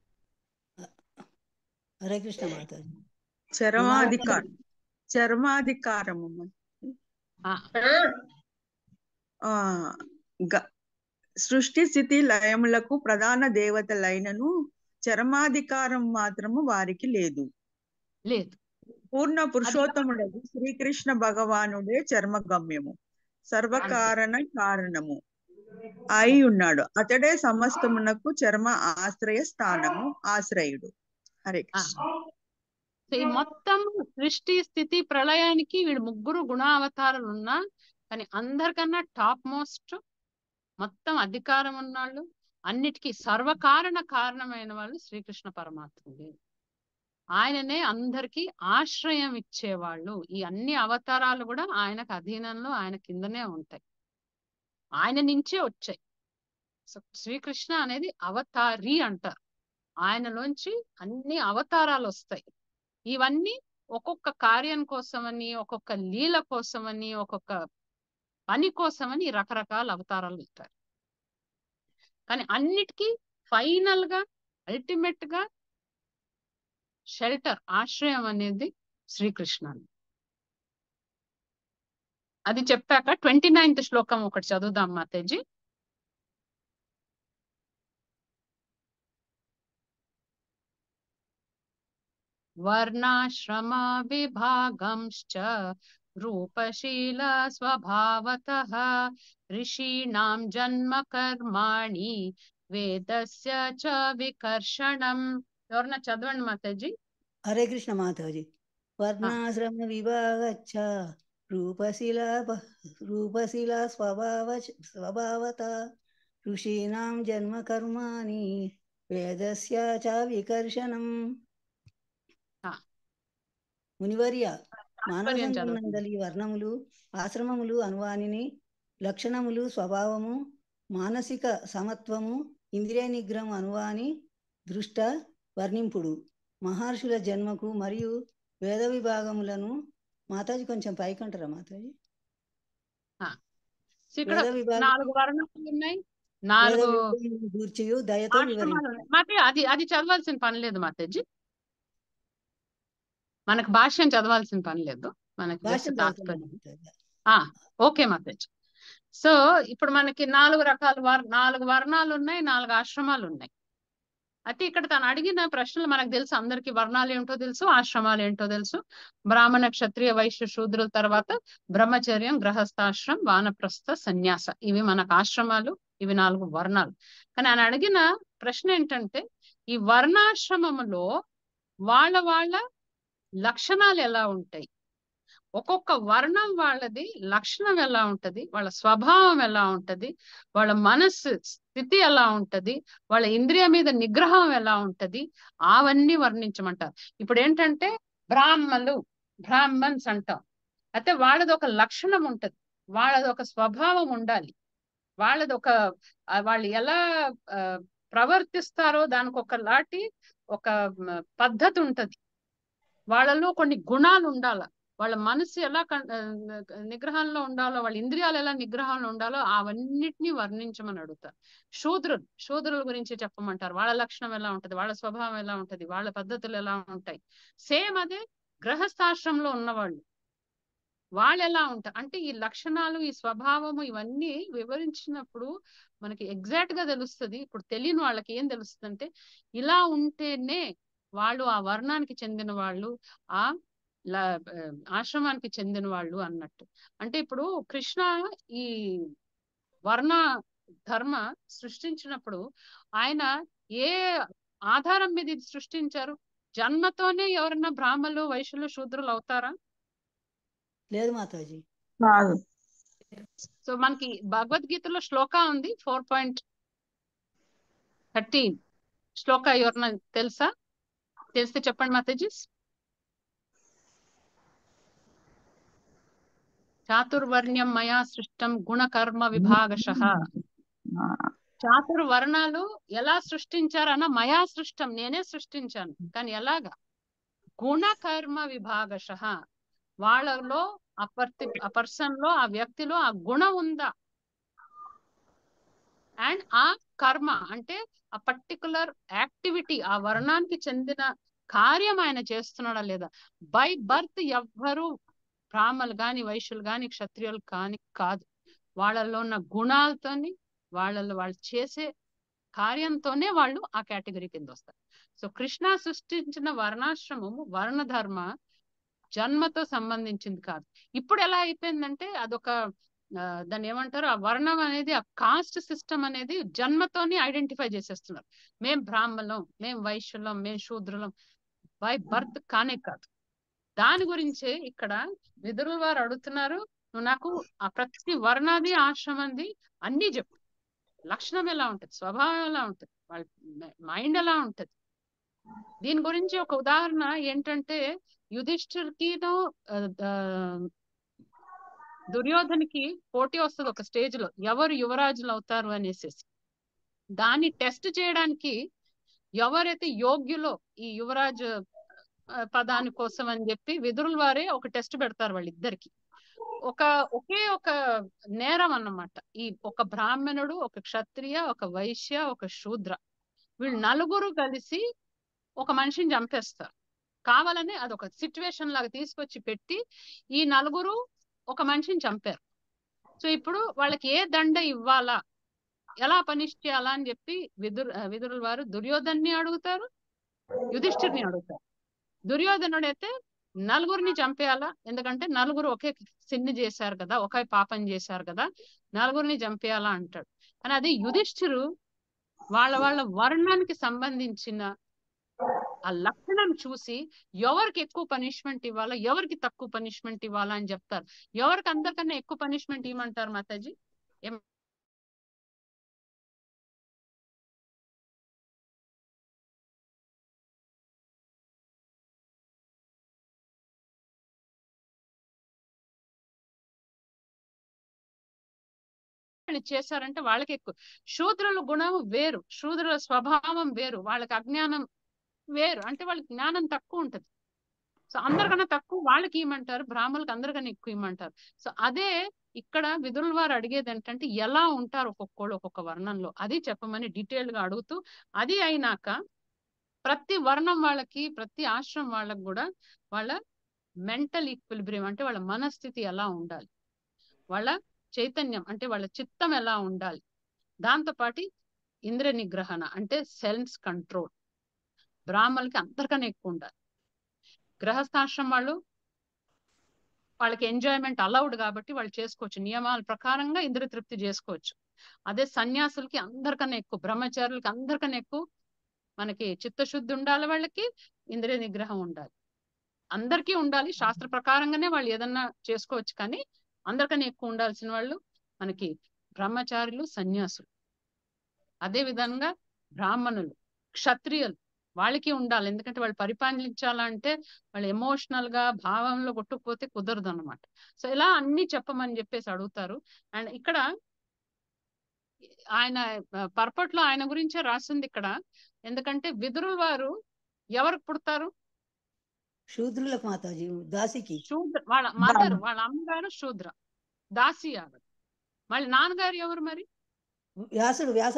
హరే కృష్ణ మాతాజీ చరమాధికారం చర్మాధికారము ఆ గ- సృష్టి స్థితి లయములకు ప్రధాన దేవతలైనను చరమాధికారం మాత్రము వారికి లేదు లేదు పూర్ణ పురుషోత్తముడు శ్రీకృష్ణ భగవానుడే చర్మగమ్యము సర్వకారణ కారణము అయి ఉన్నాడు అతడే సమస్తమునకు చర్మ ఆశ్రయ స్థానము ఆశ్రయుడు హరే కృష్ణ సో ఈ మొత్తం సృష్టి స్థితి ప్రళయానికి వీడు ముగ్గురు గుణావతారాలు ఉన్నా కానీ అందరికన్నా టాప్ మోస్ట్ మొత్తం అధికారం ఉన్నాళ్ళు అన్నిటికీ సర్వకారణ కారణమైన వాళ్ళు శ్రీకృష్ణ పరమాత్ముడే ఆయననే అందరికీ ఆశ్రయం ఇచ్చేవాళ్ళు ఈ అన్ని అవతారాలు కూడా ఆయనకు అధీనంలో ఆయన కిందనే ఉంటాయి ఆయన నుంచే వచ్చాయి సో శ్రీకృష్ణ అనేది అవతారి అంటారు ఆయనలోంచి అన్ని అవతారాలు వస్తాయి ఇవన్నీ ఒక్కొక్క కార్యం కోసమని ఒక్కొక్క లీల కోసమని ఒక్కొక్క పని కోసమని రకరకాల అవతారాలు ఇస్తారు కానీ అన్నిటికీ ఫైనల్ గా అల్టిమేట్ గా షెల్టర్ ఆశ్రయం అనేది శ్రీకృష్ణ అది చెప్పాక ట్వంటీ నైన్త్ శ్లోకం ఒకటి చదువుదాం మాతేజీ వర్ణాశ్రమ విభాగంశ్చ రూపశీల స్వభావతః ఋషీణాం జన్మ కర్మాణి వేదస్య చ వికర్షణం ఎవరన్నా చదవండి మాతాజీ హరే కృష్ణ మాతాజీ వర్ణాశ్రమ విభాగచ్చ రూపశిలా ప- రూపశిలా స్వభావ స్వభావత ఋషీణాం జన్మ కర్మాణి వేదస్య చ వికర్షణం మునివర్య మానవ తాత్పర్యం చదవండి సంఘమునందలి వర్ణములు ఆశ్రమములు అనువానిని లక్షణములు స్వభావము మానసిక సమత్వము ఇంద్రియ నిగ్రహం అనువాని దృష్ట వర్ణింపుడు మహర్షుల జన్మకు మరియు వేద విభాగములను మాతాజీ కొంచెం పైకంటారా మాతాజీ ఆ. సో ఇక్కడ వేద విభాగం నాలుగు వర్ణాలు ఉన్నాయి వేద నాలుగు విభాగములను గూర్చియు దయతో ఆశ్రమాలు వివరించు ఉన్నాయి మాతే అది అది చదవాల్సిన పని లేదు మాతాజీ మనకు భాష్యం చదవాల్సిన పని లేదు మనకి జస్ట్ భాష్యం చదువుతున్నాను తాత్పర్యం మాతాజీ ఆ ఓకే మాతాజీ సో ఇప్పుడు మనకి నాలుగు రకాల వర్ నాలుగు వర్ణాలు ఉన్నాయి నాలుగు ఆశ్రమాలు ఉన్నాయి అయితే ఇక్కడ తను అడిగిన ప్రశ్నలు మనకు తెలుసు అందరికి వర్ణాలు ఏంటో తెలుసు ఆశ్రమాలు ఏంటో తెలుసు బ్రాహ్మణ క్షత్రియ వైశ్య శూద్రుల తర్వాత బ్రహ్మచర్యం గృహస్థాశ్రం వానప్రస్థ సన్యాస ఇవి మనకు ఆశ్రమాలు ఇవి నాలుగు వర్ణాలు కానీ ఆయన అడిగిన ప్రశ్న ఏంటంటే ఈ వర్ణాశ్రమములో వాళ్ళ వాళ్ళ లక్షణాలు ఎలా ఉంటాయి ఒక్కొక్క వర్ణం వాళ్ళది లక్షణం ఎలా ఉంటది వాళ్ళ స్వభావం ఎలా ఉంటది వాళ్ళ మనస్సు స్థితి ఎలా ఉంటది వాళ్ళ ఇంద్రియ మీద నిగ్రహం ఎలా ఉంటది అవన్నీ వర్ణించమంటారు ఇప్పుడు ఏంటంటే బ్రాహ్మలు బ్రాహ్మణ్స్ అంటాం అయితే వాళ్ళది ఒక లక్షణం ఉంటది వాళ్ళది ఒక స్వభావం ఉండాలి వాళ్ళది ఒక ఆ, వాళ్ళు ఎలా ఆ, ప్రవర్తిస్తారో దానికి ఒక లాంటి ఒక మ, పద్ధతి ఉంటది వాళ్ళలో కొన్ని గుణాలు ఉండాల వాళ్ళ మనసు ఎలా కన్- ఆ, నిగ్రహంలో ఉండాలో వాళ్ళ ఇంద్రియాలు ఎలా నిగ్రహంలో ఉండాలో అవన్నిటిని వర్ణించమని అడుగుతారు శూద్రులు శూద్రుల గురించి చెప్పమంటారు వాళ్ళ లక్షణం ఎలా ఉంటది వాళ్ళ స్వభావం ఎలా ఉంటది వాళ్ళ పద్ధతులు ఎలా ఉంటాయి సేమ్ అదే గృహస్థాశ్రమంలో ఉన్నవాళ్ళు వాళ్ళు ఎలా ఉంటారు అంటే ఈ లక్షణాలు ఈ స్వభావము ఇవన్నీ వివరించినప్పుడు మనకి ఎగ్జాక్ట్ గా తెలుస్తుంది ఇప్పుడు తెలియని వాళ్ళకి ఏం తెలుస్తుంది అంటే ఇలా ఉంటేనే వాళ్ళు ఆ వర్ణానికి చెందిన వాళ్ళు ఆ ల- ఆ, ఆశ్రమానికి చెందిన వాళ్ళు అన్నట్టు అంటే ఇప్పుడు కృష్ణ ఈ వర్ణ ధర్మ సృష్టించినప్పుడు ఆయన ఏ ఆధారం మీద ఇది సృష్టించారు జన్మతోనే ఎవరన్నా బ్రాహ్మలు వైశ్యులు శూద్రులు అవుతారా లేదు మాతాజీ కాదు సో మనకి భగవద్గీతలో శ్లోక ఉంది ఫోర్ పాయింట్ థర్టీన్ శ్లోక ఎవరన్నా తెలుసా తెలిస్తే చెప్పండి మాతాజీ చాతుర్వర్ణ్యం మయా సృష్టం గుణకర్మ విభాగశ చాతుర్వర్ణాలు ఎలా సృష్టించారన్న మయా సృష్టం నేనే సృష్టించాను కానీ ఎలాగా గుణకర్మ విభాగశ వాళ్ళలో ఆ పర్తి ఆ పర్సన్ లో ఆ వ్యక్తిలో ఆ గుణం ఉందా అండ్ ఆ కర్మ అంటే ఆ పర్టికులర్ యాక్టివిటీ ఆ వర్ణానికి చెందిన కార్యం ఆయన చేస్తున్నాడా లేదా బై బర్త్ ఎవ్వరు బ్రాహ్మలు గాని వైశ్యులు గాని క్షత్రియులు కాని కాదు వాళ్ళలో ఉన్న గుణాలతోని వాళ్ళలో వాళ్ళు చేసే కార్యంతోనే వాళ్ళు ఆ కేటగిరీ కింద వస్తారు సో కృష్ణ సృష్టించిన వర్ణాశ్రమము వర్ణ ధర్మ జన్మతో సంబంధించింది కాదు ఇప్పుడు ఎలా అయిపోయిందంటే అదొక ఆ, దాన్ని ఏమంటారు ఆ వర్ణం అనేది ఆ కాస్ట్ సిస్టమ్ అనేది జన్మతోని ఐడెంటిఫై చేసేస్తున్నారు మేం బ్రాహ్మణులం మేం వైశ్యులం మేం శూద్రులం బై బర్త్ కానే కాదు దాని గురించే ఇక్కడ విదురుల వారు అడుగుతున్నారు నువ్వు నాకు ఆ ప్రతి వర్ణాది ఆశ్రమంది అన్ని చెప్పు లక్షణం ఎలా ఉంటది స్వభావం ఎలా ఉంటది వాళ్ళ మైండ్ ఎలా ఉంటది దీని గురించి ఒక ఉదాహరణ ఏంటంటే యుధిష్ఠిర్కిను ఆ, ఆ, దుర్యోధనికి పోటీ వస్తుంది ఒక స్టేజ్ లో ఎవరు యువరాజులు అవుతారు అనేసి దాన్ని టెస్ట్ చేయడానికి ఎవరైతే యోగ్యులో ఈ యువరాజు ఆ, పదాని కోసం అని చెప్పి విదురుల వారే ఒక టెస్ట్ పెడతారు వాళ్ళిద్దరికి ఒక ఒకే ఒక నేరం అన్నమాట ఈ ఒక బ్రాహ్మణుడు ఒక క్షత్రియ ఒక వైశ్య ఒక శూద్ర వీళ్ళు నలుగురు కలిసి ఒక మనిషిని చంపేస్తారు కావాలని అదొక సిచ్యువేషన్ లాగా తీసుకొచ్చి పెట్టి ఈ నలుగురు ఒక మనిషిని చంపారు సో ఇప్పుడు వాళ్ళకి ఏ దండ ఇవ్వాలా ఎలా పనిష్ చేయాలా అని చెప్పి విదురు విదురుల వారు దుర్యోధన్ని అడుగుతారు యుధిష్ఠిర్ని అడుగుతారు దుర్యోధనుడు అయితే నలుగురిని చంపేయాలా ఎందుకంటే నలుగురు ఒకే సిన్ని చేశారు కదా ఒకే పాపం చేశారు కదా నలుగురిని చంపేయాలా అంటాడు కానీ అది యుధిష్ఠిరు వాళ్ళ వాళ్ళ వర్ణానికి సంబంధించిన ఆ లక్షణం చూసి ఎవరికి ఎక్కువ పనిష్మెంట్ ఇవ్వాలా ఎవరికి తక్కువ పనిష్మెంట్ ఇవ్వాలా అని చెప్తారు ఎవరికి అందరికన్నా ఎక్కువ పనిష్మెంట్ ఇవ్వమంటారు మాతాజీ ఏం వాళ్ళు చేశారంటే వాళ్ళకి ఎక్కువ శూద్రుల గుణం వేరు శూద్రుల స్వభావం వేరు వాళ్ళకి అజ్ఞానం వేరు అంటే వాళ్ళకి జ్ఞానం తక్కువ ఉంటది సో అందరికన్నా తక్కువ వాళ్ళకి ఇవ్వమంటారు బ్రాహ్మణులకు అందరికన్నా ఎక్కువ ఇవ్వమంటారు సో అదే ఇక్కడ విదురుల వారు అడిగేది ఏంటంటే ఎలా ఉంటారు ఒక్కొక్కళ్ళు ఒక్కొక్క వర్ణంలో అది చెప్పమని డీటెయిల్ గా అడుగుతూ అది అయినాక ప్రతి వర్ణం వాళ్ళకి ప్రతి ఆశ్రమం వాళ్ళకి కూడా వాళ్ళ మెంటల్ ఈక్విలిబ్రియం అంటే వాళ్ళ మనస్థితి ఎలా ఉండాలి వాళ్ళ చైతన్యం అంటే వాళ్ళ చిత్తం ఎలా ఉండాలి దాంతో పాటు ఇంద్ర నిగ్రహణ అంటే సెన్స్ కంట్రోల్ బ్రాహ్మణులకి అందరికన్నా ఎక్కువ ఉండాలి గృహస్థాశ్రమం వాళ్ళు వాళ్ళకి ఎంజాయ్మెంట్ అలౌడ్ కాబట్టి వాళ్ళు చేసుకోవచ్చు నియమాల ప్రకారంగా ఇంద్ర తృప్తి చేసుకోవచ్చు అదే సన్యాసులకి అందరికన్నా ఎక్కువ బ్రహ్మచారులకి అందరికన్నా ఎక్కువ మనకి చిత్తశుద్ధి ఉండాలి వాళ్ళకి ఇంద్రియ నిగ్రహం ఉండాలి అందరికీ ఉండాలి శాస్త్ర ప్రకారంగానే వాళ్ళు ఏదన్నా చేసుకోవచ్చు కానీ అందరికన్నా ఎక్కువ ఉండాల్సిన వాళ్ళు మనకి బ్రహ్మచారులు సన్యాసులు అదే విధంగా బ్రాహ్మణులు క్షత్రియులు వాళ్ళకి ఉండాలి ఎందుకంటే వాళ్ళు పరిపాలించాలంటే వాళ్ళు ఎమోషనల్ గా భావంలో కొట్టుకుపోతే కుదరదు అనమాట సో ఇలా అన్ని చెప్పమని చెప్పేసి అడుగుతారు అండ్ ఇక్కడ ఆయన పర్పట్లో ఆయన గురించే రాసింది ఇక్కడ ఎందుకంటే విదురుల వారు ఎవరికి పుడతారు శూద్రులకు మాతాజీ దాసికి శూద్ర వాళ్ళ మదర్ వాళ్ళ అమ్మగారు శూద్ర దాసి ఆవిడ మళ్ళీ నాన్నగారు ఎవరు మరి వ్యాసుడు వ్యాస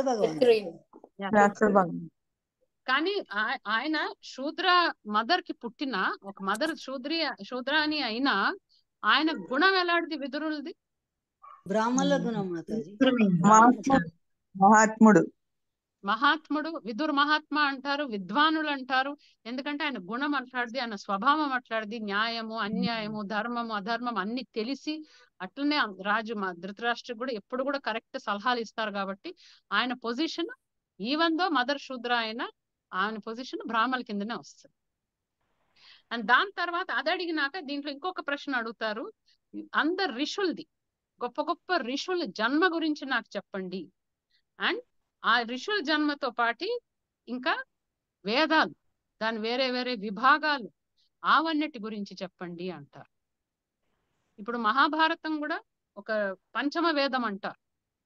భగవాన్ కానీ ఆ- ఆయన శూద్ర మదర్ కి పుట్టిన ఒక మదర్ శూద్రి శూద్రాని అయినా ఆయన గుణం ఎలాంటిది విదురులది బ్రాహ్మణుల గుణం మాతాజీ మహాత్ముడు మహాత్ముడు విదుర్ మహాత్మ అంటారు విద్వానులు అంటారు ఎందుకంటే ఆయన గుణం అట్లాడిది ఆయన స్వభావం అట్లాడిది న్యాయము అన్యాయము ధర్మము అధర్మం అన్ని తెలిసి అట్లనే రాజు మా ధృతరాష్ట్ర కూడా ఎప్పుడు కూడా కరెక్ట్ సలహాలు ఇస్తారు కాబట్టి ఆయన పొజిషన్ ఈవెన్ దో మదర్ శూద్ర అయినా ఆయన పొజిషన్ బ్రాహ్మణ కిందనే వస్తుంది అండ్ దాని తర్వాత అది అడిగినాక దీంట్లో ఇంకొక ప్రశ్న అడుగుతారు అందరు ఋషులది గొప్ప గొప్ప ఋషుల జన్మ గురించి నాకు చెప్పండి అండ్ ఆ ఋషుల జన్మతో పాటి ఇంకా వేదాలు దాని వేరే వేరే విభాగాలు ఆవన్నిటి గురించి చెప్పండి అంటారు ఇప్పుడు మహాభారతం కూడా ఒక పంచమ వేదం అంటారు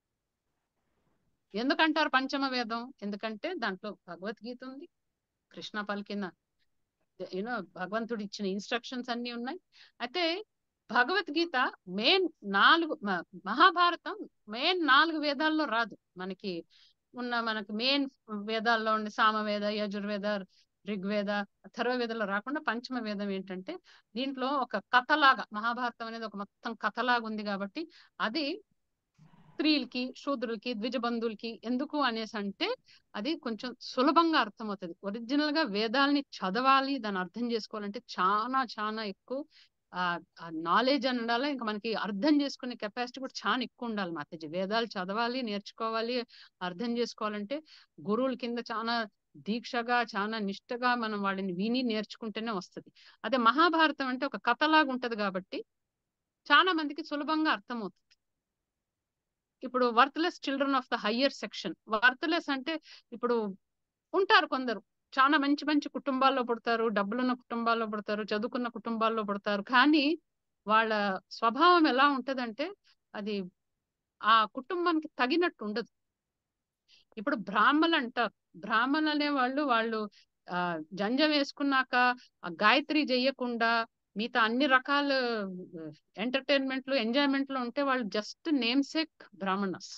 ఎందుకంటారు పంచమ వేదం ఎందుకంటే దాంట్లో భగవద్గీత ఉంది కృష్ణ పలికిన యూనో భగవంతుడు ఇచ్చిన ఇన్స్ట్రక్షన్స్ అన్ని ఉన్నాయి అయితే భగవద్గీత మెయిన్ నాలుగు మ- మహాభారతం మెయిన్ నాలుగు వేదాల్లో రాదు మనకి ఉన్న మనకి మెయిన్ వేదాల్లో ఉండే సామవేద యజుర్వేద ఋగ్వేద అథర్వవేదంలో రాకుండా పంచమ వేదం ఏంటంటే దీంట్లో ఒక కథలాగా మహాభారతం అనేది ఒక మొత్తం కథలాగా ఉంది కాబట్టి అది స్త్రీలకి శూద్రులకి ద్విజబంధువులకి ఎందుకు అనేసి అంటే అది కొంచెం సులభంగా అర్థమవుతుంది ఒరిజినల్ గా వేదాల్ని చదవాలి దాన్ని అర్థం చేసుకోవాలంటే చాలా చాలా ఎక్కువ ఆ నాలెడ్జ్ అని ఉండాలి ఇంకా మనకి అర్థం చేసుకునే కెపాసిటీ కూడా చాలా ఎక్కువ ఉండాలి మాతాజీ వేదాలు చదవాలి నేర్చుకోవాలి అర్థం చేసుకోవాలంటే గురువుల కింద చాలా దీక్షగా చాలా నిష్టగా మనం వాళ్ళని విని నేర్చుకుంటేనే వస్తది అదే మహాభారతం అంటే ఒక కథలాగా ఉంటది కాబట్టి చాలా మందికి సులభంగా అర్థమవుతుంది ఇప్పుడు worthless children of the higher section worthless అంటే ఇప్పుడు ఉంటారు కొందరు చాలా మంచి మంచి కుటుంబాల్లో పుడతారు డబ్బులున్న కుటుంబాల్లో పుడతారు చదువుకున్న కుటుంబాల్లో పుడతారు కానీ వాళ్ళ స్వభావం ఎలా ఉంటదంటే అది ఆ కుటుంబానికి తగినట్టు ఉండదు ఇప్పుడు బ్రాహ్మణులు అంటారు బ్రాహ్మణులు అనే వాళ్ళు వాళ్ళు ఆ జంజం వేసుకున్నాక ఆ గాయత్రి చెయ్యకుండా మిగతా అన్ని రకాల ఎంటర్టైన్మెంట్లు ఎంజాయ్మెంట్లు ఉంటే వాళ్ళు just name sake Brahmanas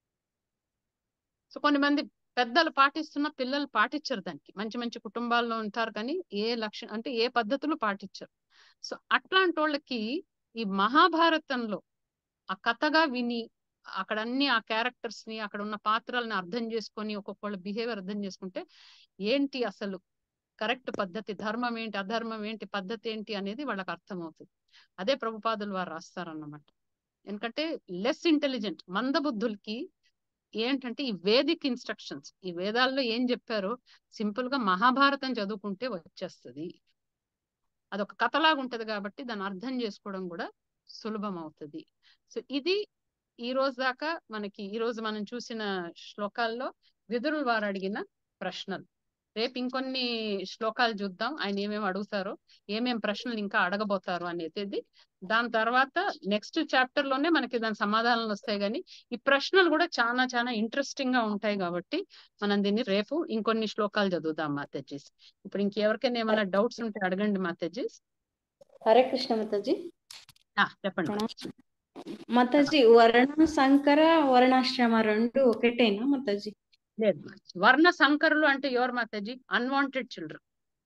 so కొన్ని మంది పెద్దలు పాటిస్తున్న పిల్లలు పాటించరు దానికి మంచి మంచి కుటుంబాల్లో ఉంటారు కానీ ఏ లక్షణం అంటే ఏ పద్ధతులు పాటించరు సో అట్లాంటి వాళ్ళకి ఈ మహాభారతంలో ఆ కథగా విని అక్కడ అన్ని ఆ క్యారెక్టర్స్ ని అక్కడ ఉన్న పాత్రల్ని అర్థం చేసుకొని ఒక్కొక్కళ్ళ బిహేవియర్ అర్థం చేసుకుంటే ఏంటి అసలు కరెక్ట్ పద్ధతి ధర్మం ఏంటి అధర్మం ఏంటి పద్ధతి ఏంటి అనేది వాళ్ళకి అర్థమవుతుంది అదే ప్రభుపాదులు వారు రాస్తారన్నమాట ఎందుకంటే లెస్ ఇంటెలిజెంట్ మందబుద్ధులకి ఏంటంటే ఈ వేదిక్ ఇన్స్ట్రక్షన్స్ ఈ వేదాల్లో ఏం చెప్పారో సింపుల్ గా మహాభారతం చదువుకుంటే వచ్చేస్తుంది అదొక కథలాగా ఉంటది కాబట్టి దాన్ని అర్థం చేసుకోవడం కూడా సులభం అవుతుంది సో ఇది ఈ రోజు దాకా మనకి ఈ రోజు మనం చూసిన శ్లోకాల్లో విదురులు వారు అడిగిన ప్రశ్నలు రేపు ఇంకొన్ని శ్లోకాలు చూద్దాం ఆయన ఏమేమి అడుగుతారో ఏమేం ప్రశ్నలు ఇంకా అడగబోతారు అనేది దాని తర్వాత నెక్స్ట్ చాప్టర్ లోనే మనకి దాని సమాధానాలు వస్తాయి కానీ ఈ ప్రశ్నలు కూడా చాలా చాలా ఇంట్రెస్టింగ్ గా ఉంటాయి కాబట్టి మనం దీన్ని రేపు ఇంకొన్ని శ్లోకాలు చదువుదాం మాతేజీస్ ఇప్పుడు ఇంకెవరికైనా ఏమైనా డౌట్స్ ఉంటే అడగండి మాతేజీస్ హరే కృష్ణ మాతాజీ ఆ, చెప్పండి మాతాజీ. మాతాజీ వర్ణ సంకర వర్ణాశ్రమ రెండు ఒకటేనా మాతాజీ లేదు మాతాజీ. వర్ణ సంకరులు అంటే ఎవరు మాతాజీ అన్వాంటెడ్ చిల్డ్రన్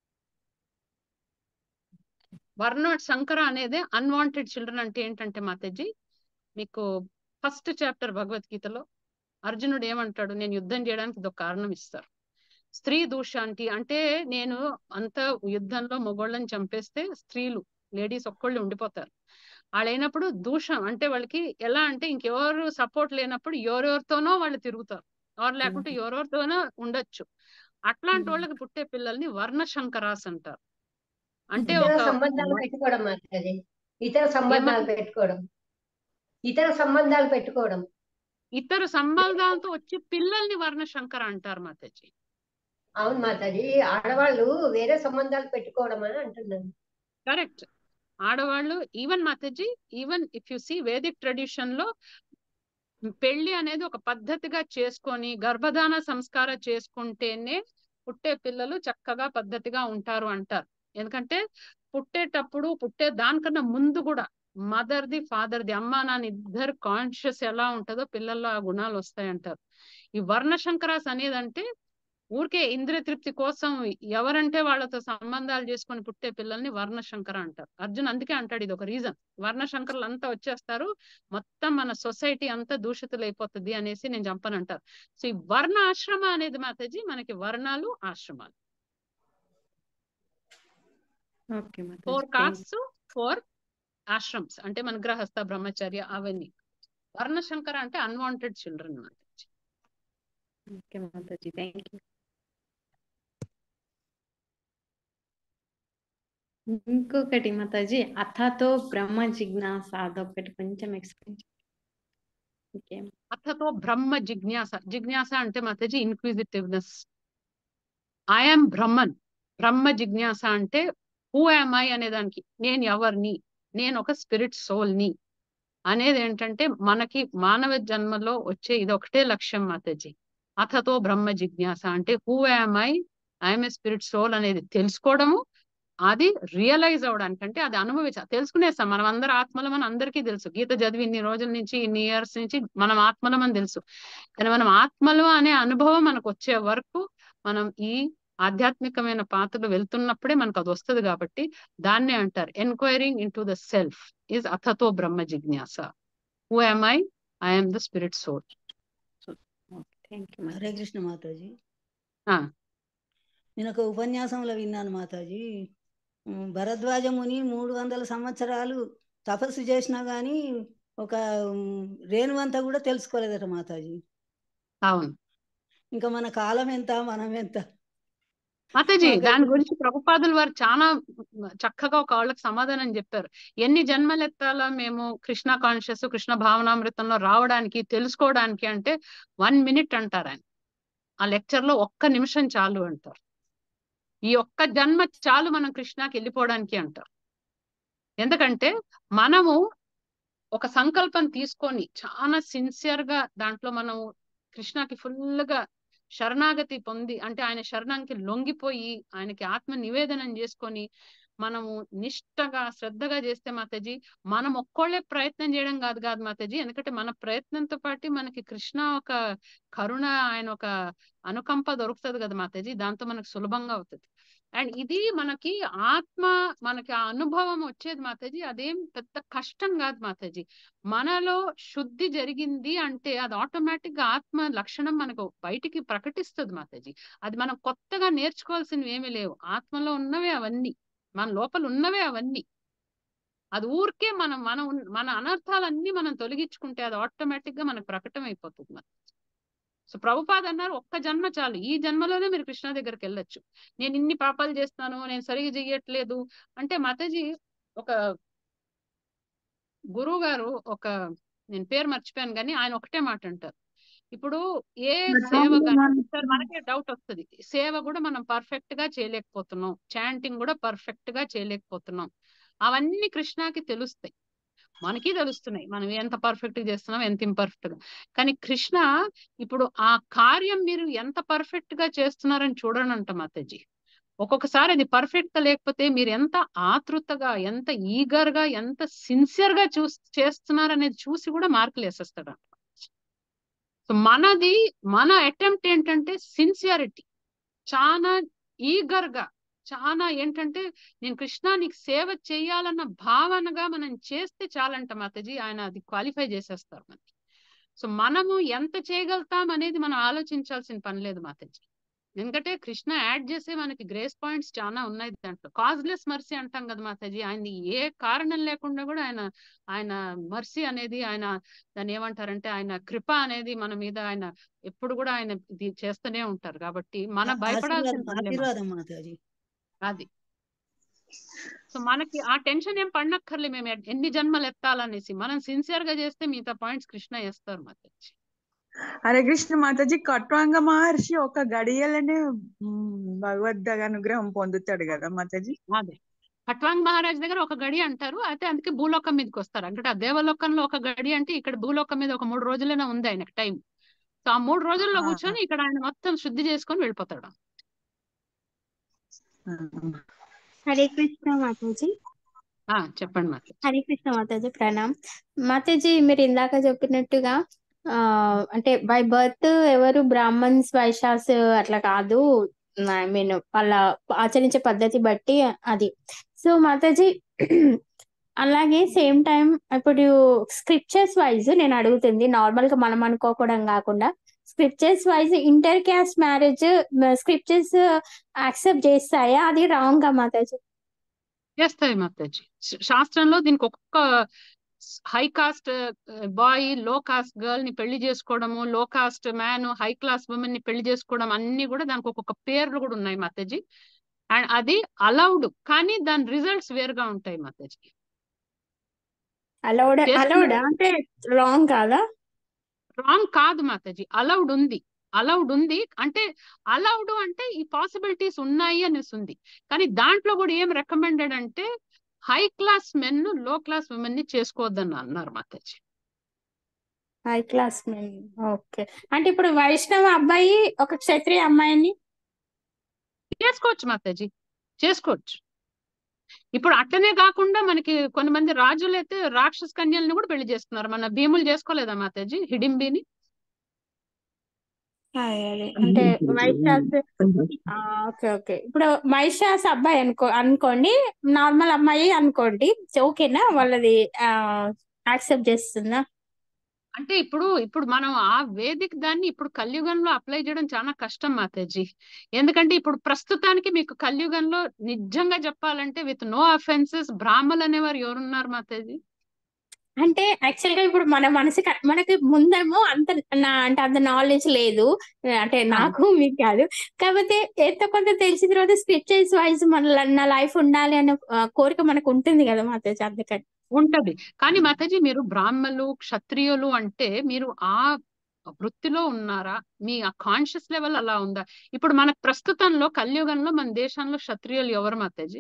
వర్ణ సంకర అనేది అన్వాంటెడ్ చిల్డ్రన్ అంటే ఏంటంటే మాతాజీ మీకు ఫస్ట్ చాప్టర్ భగవద్గీతలో అర్జునుడు ఏమంటాడు నేను యుద్ధం చేయడానికి ఇదొక కారణం ఇస్తారు స్త్రీ దూషాంటి అంటే నేను అంత యుద్ధంలో మొగోళ్ళని చంపేస్తే స్త్రీలు లేడీస్ ఒక్కళ్ళు ఉండిపోతారు వాళ్ళైనప్పుడు దూషం అంటే వాళ్ళకి ఎలా అంటే ఇంకెవరు సపోర్ట్ లేనప్పుడు ఎవరెవరితోనో వాళ్ళు తిరుగుతారు ఎవరు లేకుంటే ఎవరెవరితోనో ఉండొచ్చు అట్లాంటి వాళ్ళకి పుట్టే పిల్లల్ని వర్ణ శంకరాస్ అంటారు అంటే ఇతర ఒక సంబంధాలు పెట్టుకోవడం మాట్లాడి ఇతర సంబంధాలు పెట్టుకోవడం ఇతర సంబంధాలు పెట్టుకోవడం ఇతర సంబంధాలతో వచ్చే పిల్లల్ని వర్ణ శంకర అంటారు మాతాజీ అవును మాతాజీ ఆడవాళ్ళు వేరే సంబంధాలు పెట్టుకోవడం అని అంటున్నాను కరెక్ట్ ఆడవాళ్ళు even Mataji even if you see Vedic tradition లో పెళ్లి అనేది ఒక పద్ధతిగా చేసుకొని గర్భధాన సంస్కారం చేసుకుంటేనే పుట్టే పిల్లలు చక్కగా పద్ధతిగా ఉంటారు అంటారు ఎందుకంటే పుట్టేటప్పుడు పుట్టే దానికన్నా ముందు కూడా మదర్ది ఫాదర్ది అమ్మ నాన్న ఇద్దరు కాన్షియస్ ఎలా ఉంటుందో పిల్లల్లో ఆ గుణాలు వస్తాయంటారు ఈ వర్ణ శంకరాస్ అనేదంటే ఊరికే ఇంద్రియ తృప్తి కోసం ఎవరంటే వాళ్ళతో సంబంధాలు చేసుకొని పుట్టే పిల్లల్ని వర్ణ శంకర అంటారు అర్జున్ అందుకే అంటాడు ఇది ఒక రీజన్ వర్ణ శంకర్లు అంతా వచ్చేస్తారు మొత్తం మన సొసైటీ అంతా దూషితులైపోతుంది అనేసి నేను చంపనంటారు సో ఈ వర్ణ ఆశ్రమ అనేది మాతాజీ మనకి వర్ణాలు ఆశ్రమాలు okay Mataji four thank castes four ashrams అంటే మన గృహస్థ బ్రహ్మచర్య అవన్నీ వర్ణ శంకర అంటే unwanted children Mataji okay Mataji thank you ఇంకొకటి మాతాజీ అథతో బ్రహ్మ జిజ్ఞాస అదొకటి కొంచెం ఎక్స్ప్లెయిన్ ఓకే అర్థతో బ్రహ్మ జిజ్ఞాస జిజ్ఞాస అంటే మాతాజీ ఇన్క్విజిటివ్నెస్ ఐఎమ్ బ్రహ్మన్ బ్రహ్మ జిజ్ఞాస అంటే హూ యామ్ ఐ అనే దానికి నేను ఎవరిని నేను ఒక స్పిరిట్ సోల్ని అనేది ఏంటంటే మనకి మానవ జన్మలో వచ్చే ఇది ఒకటే లక్ష్యం మాతాజీ అథతో బ్రహ్మ జిజ్ఞాస అంటే who am I I am a spirit soul అనేది తెలుసుకోవడము అది రియలైజ్ అవడానికి అంటే అది అనుభవించ తెలుసుకునేస్తాం మనం అందరు ఆత్మలం అని అందరికీ తెలుసు గీత చదివి ఇన్ని రోజుల నుంచి ఇన్ని ఇయర్స్ నుంచి మనం ఆత్మలం అని తెలుసు కానీ మనం ఆత్మలు అనే అనుభవం మనకు వచ్చే వరకు మనం ఈ ఆధ్యాత్మికమైన పాత్రలు వెళ్తున్నప్పుడే మనకు అది వస్తుంది కాబట్టి దాన్నే అంటారు enquiring into the self is అథతో బ్రహ్మ జిజ్ఞాస who am I I am the spirit soul thank you Hare Krishna Mataji ఆ. నేను ఒక ఉపన్యాసంలో విన్నాను మాతాజీ ఉమ్, భరద్వాజ ముని మూడు వందల సంవత్సరాలు తపస్సు చేసినా గాని ఒక ఉమ్, రేణువంతా కూడా తెలుసుకోలేదట మాతాజీ అవును ఇంకా మన కాలం ఎంత మనం ఎంత మాతాజీ మాకు దాని గురించి ప్రభుపాదుల వారు చాలా చక్కగా ఒక వాళ్ళకి సమాధానం చెప్పారు ఎన్ని జన్మలెత్తాలా మేము కృష్ణ కాన్షియస్ కృష్ణ భావనామృతంలో రావడానికి తెలుసుకోవడానికి అంటే వన్ మినిట్ అంటారు ఆయన ఆ లెక్చర్ లో ఒక్క నిమిషం చాలు అంటారు ఈ ఒక్క జన్మ చాలు మనం కృష్ణకి వెళ్ళిపోవడానికి అంటారు ఎందుకంటే మనము ఒక సంకల్పం తీసుకొని చాలా సిన్సియర్ గా దాంట్లో మనం కృష్ణకి ఫుల్ గా శరణాగతి పొంది అంటే ఆయన శరణానికి లొంగిపోయి ఆయనకి ఆత్మ నివేదనం చేసుకొని మనము నిష్టగా శ్రద్ధగా చేస్తే మాతాజీ మనం ఒక్కళ్ళే ప్రయత్నం చేయడం కాదు కాదు మాతాజీ ఎందుకంటే మన ప్రయత్నంతో పాటు మనకి కృష్ణ ఒక కరుణ ఆయన ఒక అనుకంప దొరుకుతుంది కదా మాతాజీ దాంతో మనకు సులభంగా అవుతుంది అండ్ ఇది మనకి ఆత్మ మనకి ఆ అనుభవం వచ్చేది మాతాజీ అదేం పెద్ద కష్టం కాదు మాతాజీ మనలో శుద్ధి జరిగింది అంటే అది ఆటోమేటిక్ గా ఆత్మ లక్షణం మనకు బయటికి ప్రకటిస్తుంది మాతాజీ అది మనం కొత్తగా నేర్చుకోవాల్సినవి ఏమీ లేవు ఆత్మలో ఉన్నవే అవన్నీ మన లోపల ఉన్నవే అవన్నీ అది ఊరికే మనం మన ఉన్- మన అనర్థాలన్నీ మనం తొలగించుకుంటే అది ఆటోమేటిక్ గా మనకు ప్రకటన అయిపోతుంది మరి సో ప్రభుపాద్ అన్నారు ఒక్క జన్మ చాలు ఈ జన్మలోనే మీరు కృష్ణ దగ్గరికి వెళ్ళొచ్చు నేను ఇన్ని పాపాలు చేస్తాను నేను సరిగా చెయ్యట్లేదు అంటే మాతాజీ ఒక గురువు గారు ఒక నేను పేరు మర్చిపోయాను కానీ ఆయన ఒకటే మాట అంటారు ఇప్పుడు ఏ సేవ కానీ సార్ మనకే డౌట్ వస్తుంది సేవ కూడా మనం పర్ఫెక్ట్ గా చేయలేకపోతున్నాం చాంటింగ్ కూడా పర్ఫెక్ట్ గా చేయలేకపోతున్నాం అవన్నీ కృష్ణకి తెలుస్తాయి మనకి తెలుస్తున్నాయి మనం ఎంత పర్ఫెక్ట్ గా చేస్తున్నాం ఎంత ఇంపర్ఫెక్ట్ గా కానీ కృష్ణ ఇప్పుడు ఆ కార్యం మీరు ఎంత పర్ఫెక్ట్ గా చేస్తున్నారని చూడనంట మాతాజీ ఒక్కొక్కసారి అది పర్ఫెక్ట్ గా లేకపోతే మీరు ఎంత ఆతృతగా ఎంత ఈగర్ గా ఎంత సిన్సియర్ గా చూ చేస్తున్నారనేది చూసి కూడా మార్కులు వేసేస్తాడు సో మనది మన అటెంప్ట్ ఏంటంటే సిన్సియారిటీ చాలా ఈగర్ గా చాలా ఏంటంటే నేను కృష్ణ నీకు సేవ చేయాలన్న భావనగా మనం చేస్తే చాలంట మాతాజీ ఆయన అది క్వాలిఫై చేసేస్తారు మనకి సో మనము ఎంత చేయగలుగుతాం అనేది మనం ఆలోచించాల్సిన పని లేదు మాతాజీ ఎందుకంటే కృష్ణ యాడ్ చేసే మనకి గ్రేస్ పాయింట్స్ చాలా ఉన్నాయి దాంట్లో కాజ్లెస్ మర్సీ అంటాం కదా మాతాజీ ఆయన ఏ కారణం లేకుండా కూడా ఆయన ఆయన మర్సీ అనేది ఆయన దాన్ని ఏమంటారంటే ఆయన కృప అనేది మన మీద ఆయన ఎప్పుడు కూడా ఆయన ఇది చేస్తూనే ఉంటారు కాబట్టి మన భయపడాల్సిన ఆశీర్వాదం పని లేదు ఆశీర్వాదం మాతాజీ అది సో మనకి ఆ టెన్షన్ ఏం పడనక్కర్లే మేము ఎ- ఎన్ని జన్మలు ఎత్తాలనేసి మనం సిన్సియర్ గా చేస్తే మిగతా పాయింట్స్ కృష్ణ వేస్తారు మాతాజీ హరే కృష్ణ మాతాజీ కట్వాంగ మహర్షి ఒక గడియలనే మ్, భగవద్ అనుగ్రహం పొందుతాడు కదా మాతాజీ అదే ఖట్వాంగ్ మహారాజ్ దగ్గర ఒక గడి అంటారు అయితే అందుకే భూలోకం మీదకి వస్తారు అంటే ఆ దేవలోకంలో ఒక గడి అంటే ఇక్కడ భూలోకం మీద ఒక మూడు రోజులైనా ఉంది ఆయనకి టైం సో ఆ మూడు రోజుల్లో ఆ, కూర్చొని ఇక్కడ ఆయన మొత్తం శుద్ధి చేసుకొని వెళ్ళిపోతాడు హరే కృష్ణ మాతాజీ ఆ చెప్పండి మాత హరే కృష్ణ మాతాజీ ప్రణామ్ మాతాజీ మీరు ఇందాక చెప్పినట్టుగా ఆ అంటే బై బర్త్ ఎవరు బ్రాహ్మణ్స్ వైశ్యాస్ అట్లా కాదు ఐ మీన్ వాళ్ళ ఆచరించే పద్ధతి బట్టి అది సో మాతాజీ అలాగే సేమ్ టైం ఇప్పుడు స్క్రిప్చర్స్ వైజ్ నేను అడుగుతుంది నార్మల్ గా మనం అనుకోవడం కాకుండా scriptures wise inter caste marriage scriptures accept చేస్తాయా అది రాంగ్ గా మాతాజీ చేస్తాయి మాతాజీ శ- శాస్త్రంలో దీనికి ఒక్కొక్క high caste boy low caste girl ని పెళ్లి చేసుకోవడము low caste man high class women ని పెళ్లి చేసుకోవడం అన్ని కూడా దానికి ఒక్కొక్క పేర్లు కూడా ఉన్నాయి మాతాజీ అండ్ అది అలౌడ్ కానీ దాని రిజల్ట్స్ వేరుగా ఉంటాయి మాతాజీ అలౌడ్ అలౌడ్ చేసుకున్న అంటే రాంగ్ కాదా రాంగ్ కాదు మాతాజీ అలౌడ్ ఉంది అలౌడ్ ఉంది అంటే అలౌడ్ అంటే ఈ పాసిబిలిటీస్ ఉన్నాయి అనేసి ఉంది కానీ దాంట్లో కూడా ఏం రికమెండెడ్ అంటే high class men low class women ని చేసుకోవద్దని అన్నారు Mataji high class men okay అంటే ఇప్పుడు వైష్ణవ అబ్బాయి ఒక క్షత్రియ అమ్మాయిని చేసుకోవచ్చు మాతాజీ చేసుకోవచ్చు ఇప్పుడు అట్లనే కాకుండా మనకి కొంతమంది రాజులు అయితే రాక్షస కన్యల్ని కూడా పెళ్లి చేస్తున్నారు మన భీములు చేసుకోలేదా మాతాజీ హిడింబిని అదే అదే అంటే వైశ్యాస్ ఓకే ఓకే ఇప్పుడు వైశ్యాస్ అబ్బాయి అనుకో అనుకోండి నార్మల్ అమ్మాయి అనుకోండి ఓకేనా వాళ్ళది యాక్సెప్ట్ చేస్తుందా అంటే ఇప్పుడు ఇప్పుడు మనం ఆ వేదిక దాన్ని ఇప్పుడు కలియుగంలో అప్లై చేయడం చాలా కష్టం మాతాజీ ఎందుకంటే ఇప్పుడు ప్రస్తుతానికి మీకు కలియుగంలో నిజంగా చెప్పాలంటే విత్ నో అఫెన్సెస్ బ్రాహ్మలు అనేవారు ఎవరున్నారు మాతాజీ అంటే యాక్చువల్ గా ఇప్పుడు మన మనసుకి మనకి ముందేమో అంత నా అంటే అంత నాలెడ్జ్ లేదు అంటే నాకు మీకు కాదు కాకపోతే ఎంతో కొంత తెలిసిన తర్వాత స్క్రిప్చర్స్ వైజ్ మన నా లైఫ్ ఉండాలి అనే ఆ, కోరిక మనకు ఉంటుంది కదా మాతాజీ అందుకని ఉంటది కానీ మాతాజీ మీరు బ్రాహ్మలు క్షత్రియులు అంటే మీరు ఆ వృత్తిలో ఉన్నారా మీ ఆ కాన్షియస్ లెవెల్ అలా ఉందా ఇప్పుడు మనకు ప్రస్తుతంలో కలియుగంలో మన దేశంలో క్షత్రియులు ఎవరు మాతాజీ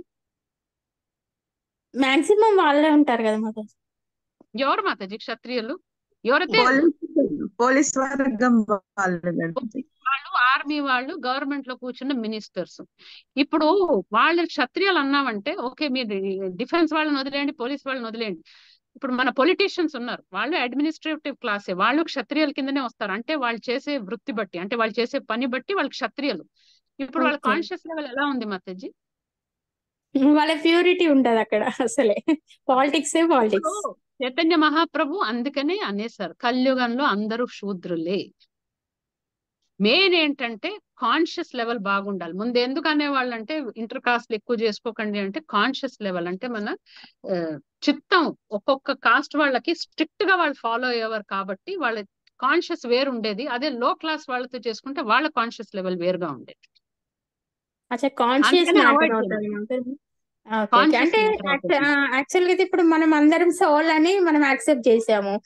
మాక్సిమం వాళ్ళే ఉంటారు కదా మాతాజీ ఎవరు మాతాజీ క్షత్రియులు ఎవరైతే పోలీస్ పోలీస్ వర్గం వాళ్ళు కదా. వాళ్ళు ఆర్మీ వాళ్ళు గవర్నమెంట్ లో కూర్చున్న మినిస్టర్స్ ఇప్పుడు వాళ్ళ క్షత్రియులు అన్నామంటే ఓకే మీరు డిఫెన్స్ వాళ్ళని వదిలేయండి పోలీస్ వాళ్ళని వదిలేయండి ఇప్పుడు మన పొలిటీషియన్స్ ఉన్నారు వాళ్ళు అడ్మినిస్ట్రేటివ్ క్లాసే వాళ్ళు క్షత్రియుల కిందనే వస్తారు అంటే వాళ్ళు చేసే వృత్తి బట్టి అంటే వాళ్ళు చేసే పని బట్టి వాళ్ళు క్షత్రియులు ఇప్పుడు వాళ్ళ ఓకే కాన్షియస్ లెవెల్ ఎలా ఉంది మాతాజీ వాళ్ళ ప్యూరిటీ ఉంటది అక్కడ అసలే పాలిటిక్స్ ఇప్పుడు పాలిటిక్స్ చైతన్య మహాప్రభు అందుకనే అనేసారు కలియుగంలో అందరూ శూద్రులే మెయిన్ ఏంటంటే కాన్షియస్ లెవెల్ బాగుండాలి ముందు ఎందుకు అనేవాళ్ళు అంటే ఇంటర్ కాస్ట్ ఎక్కువ చేసుకోకండి అంటే కాన్షియస్ లెవెల్ అంటే మన ఆ, చిత్తం ఒక్కొక్క కాస్ట్ వాళ్ళకి స్ట్రిక్ట్ గా వాళ్ళు ఫాలో అయ్యేవారు కాబట్టి వాళ్ళ కాన్షియస్ వేరు ఉండేది అదే లో క్లాస్ వాళ్ళతో చేసుకుంటే వాళ్ళ కాన్షియస్ లెవెల్ వేరుగా ఉండేది అచ్చా కాన్షియస్ అందుకని మ్యాటర్ avoid అవుతుంది చేయాలి. మాతాజీ ఓకే ఓకే కాన్షియస్ అంటే మ్యాటర్ అవుతుంది యాక్చువల్ గా అయితే ఇప్పుడు మనం అందరం సోల్ అని మనం యాక్సెప్ట్ చేసాము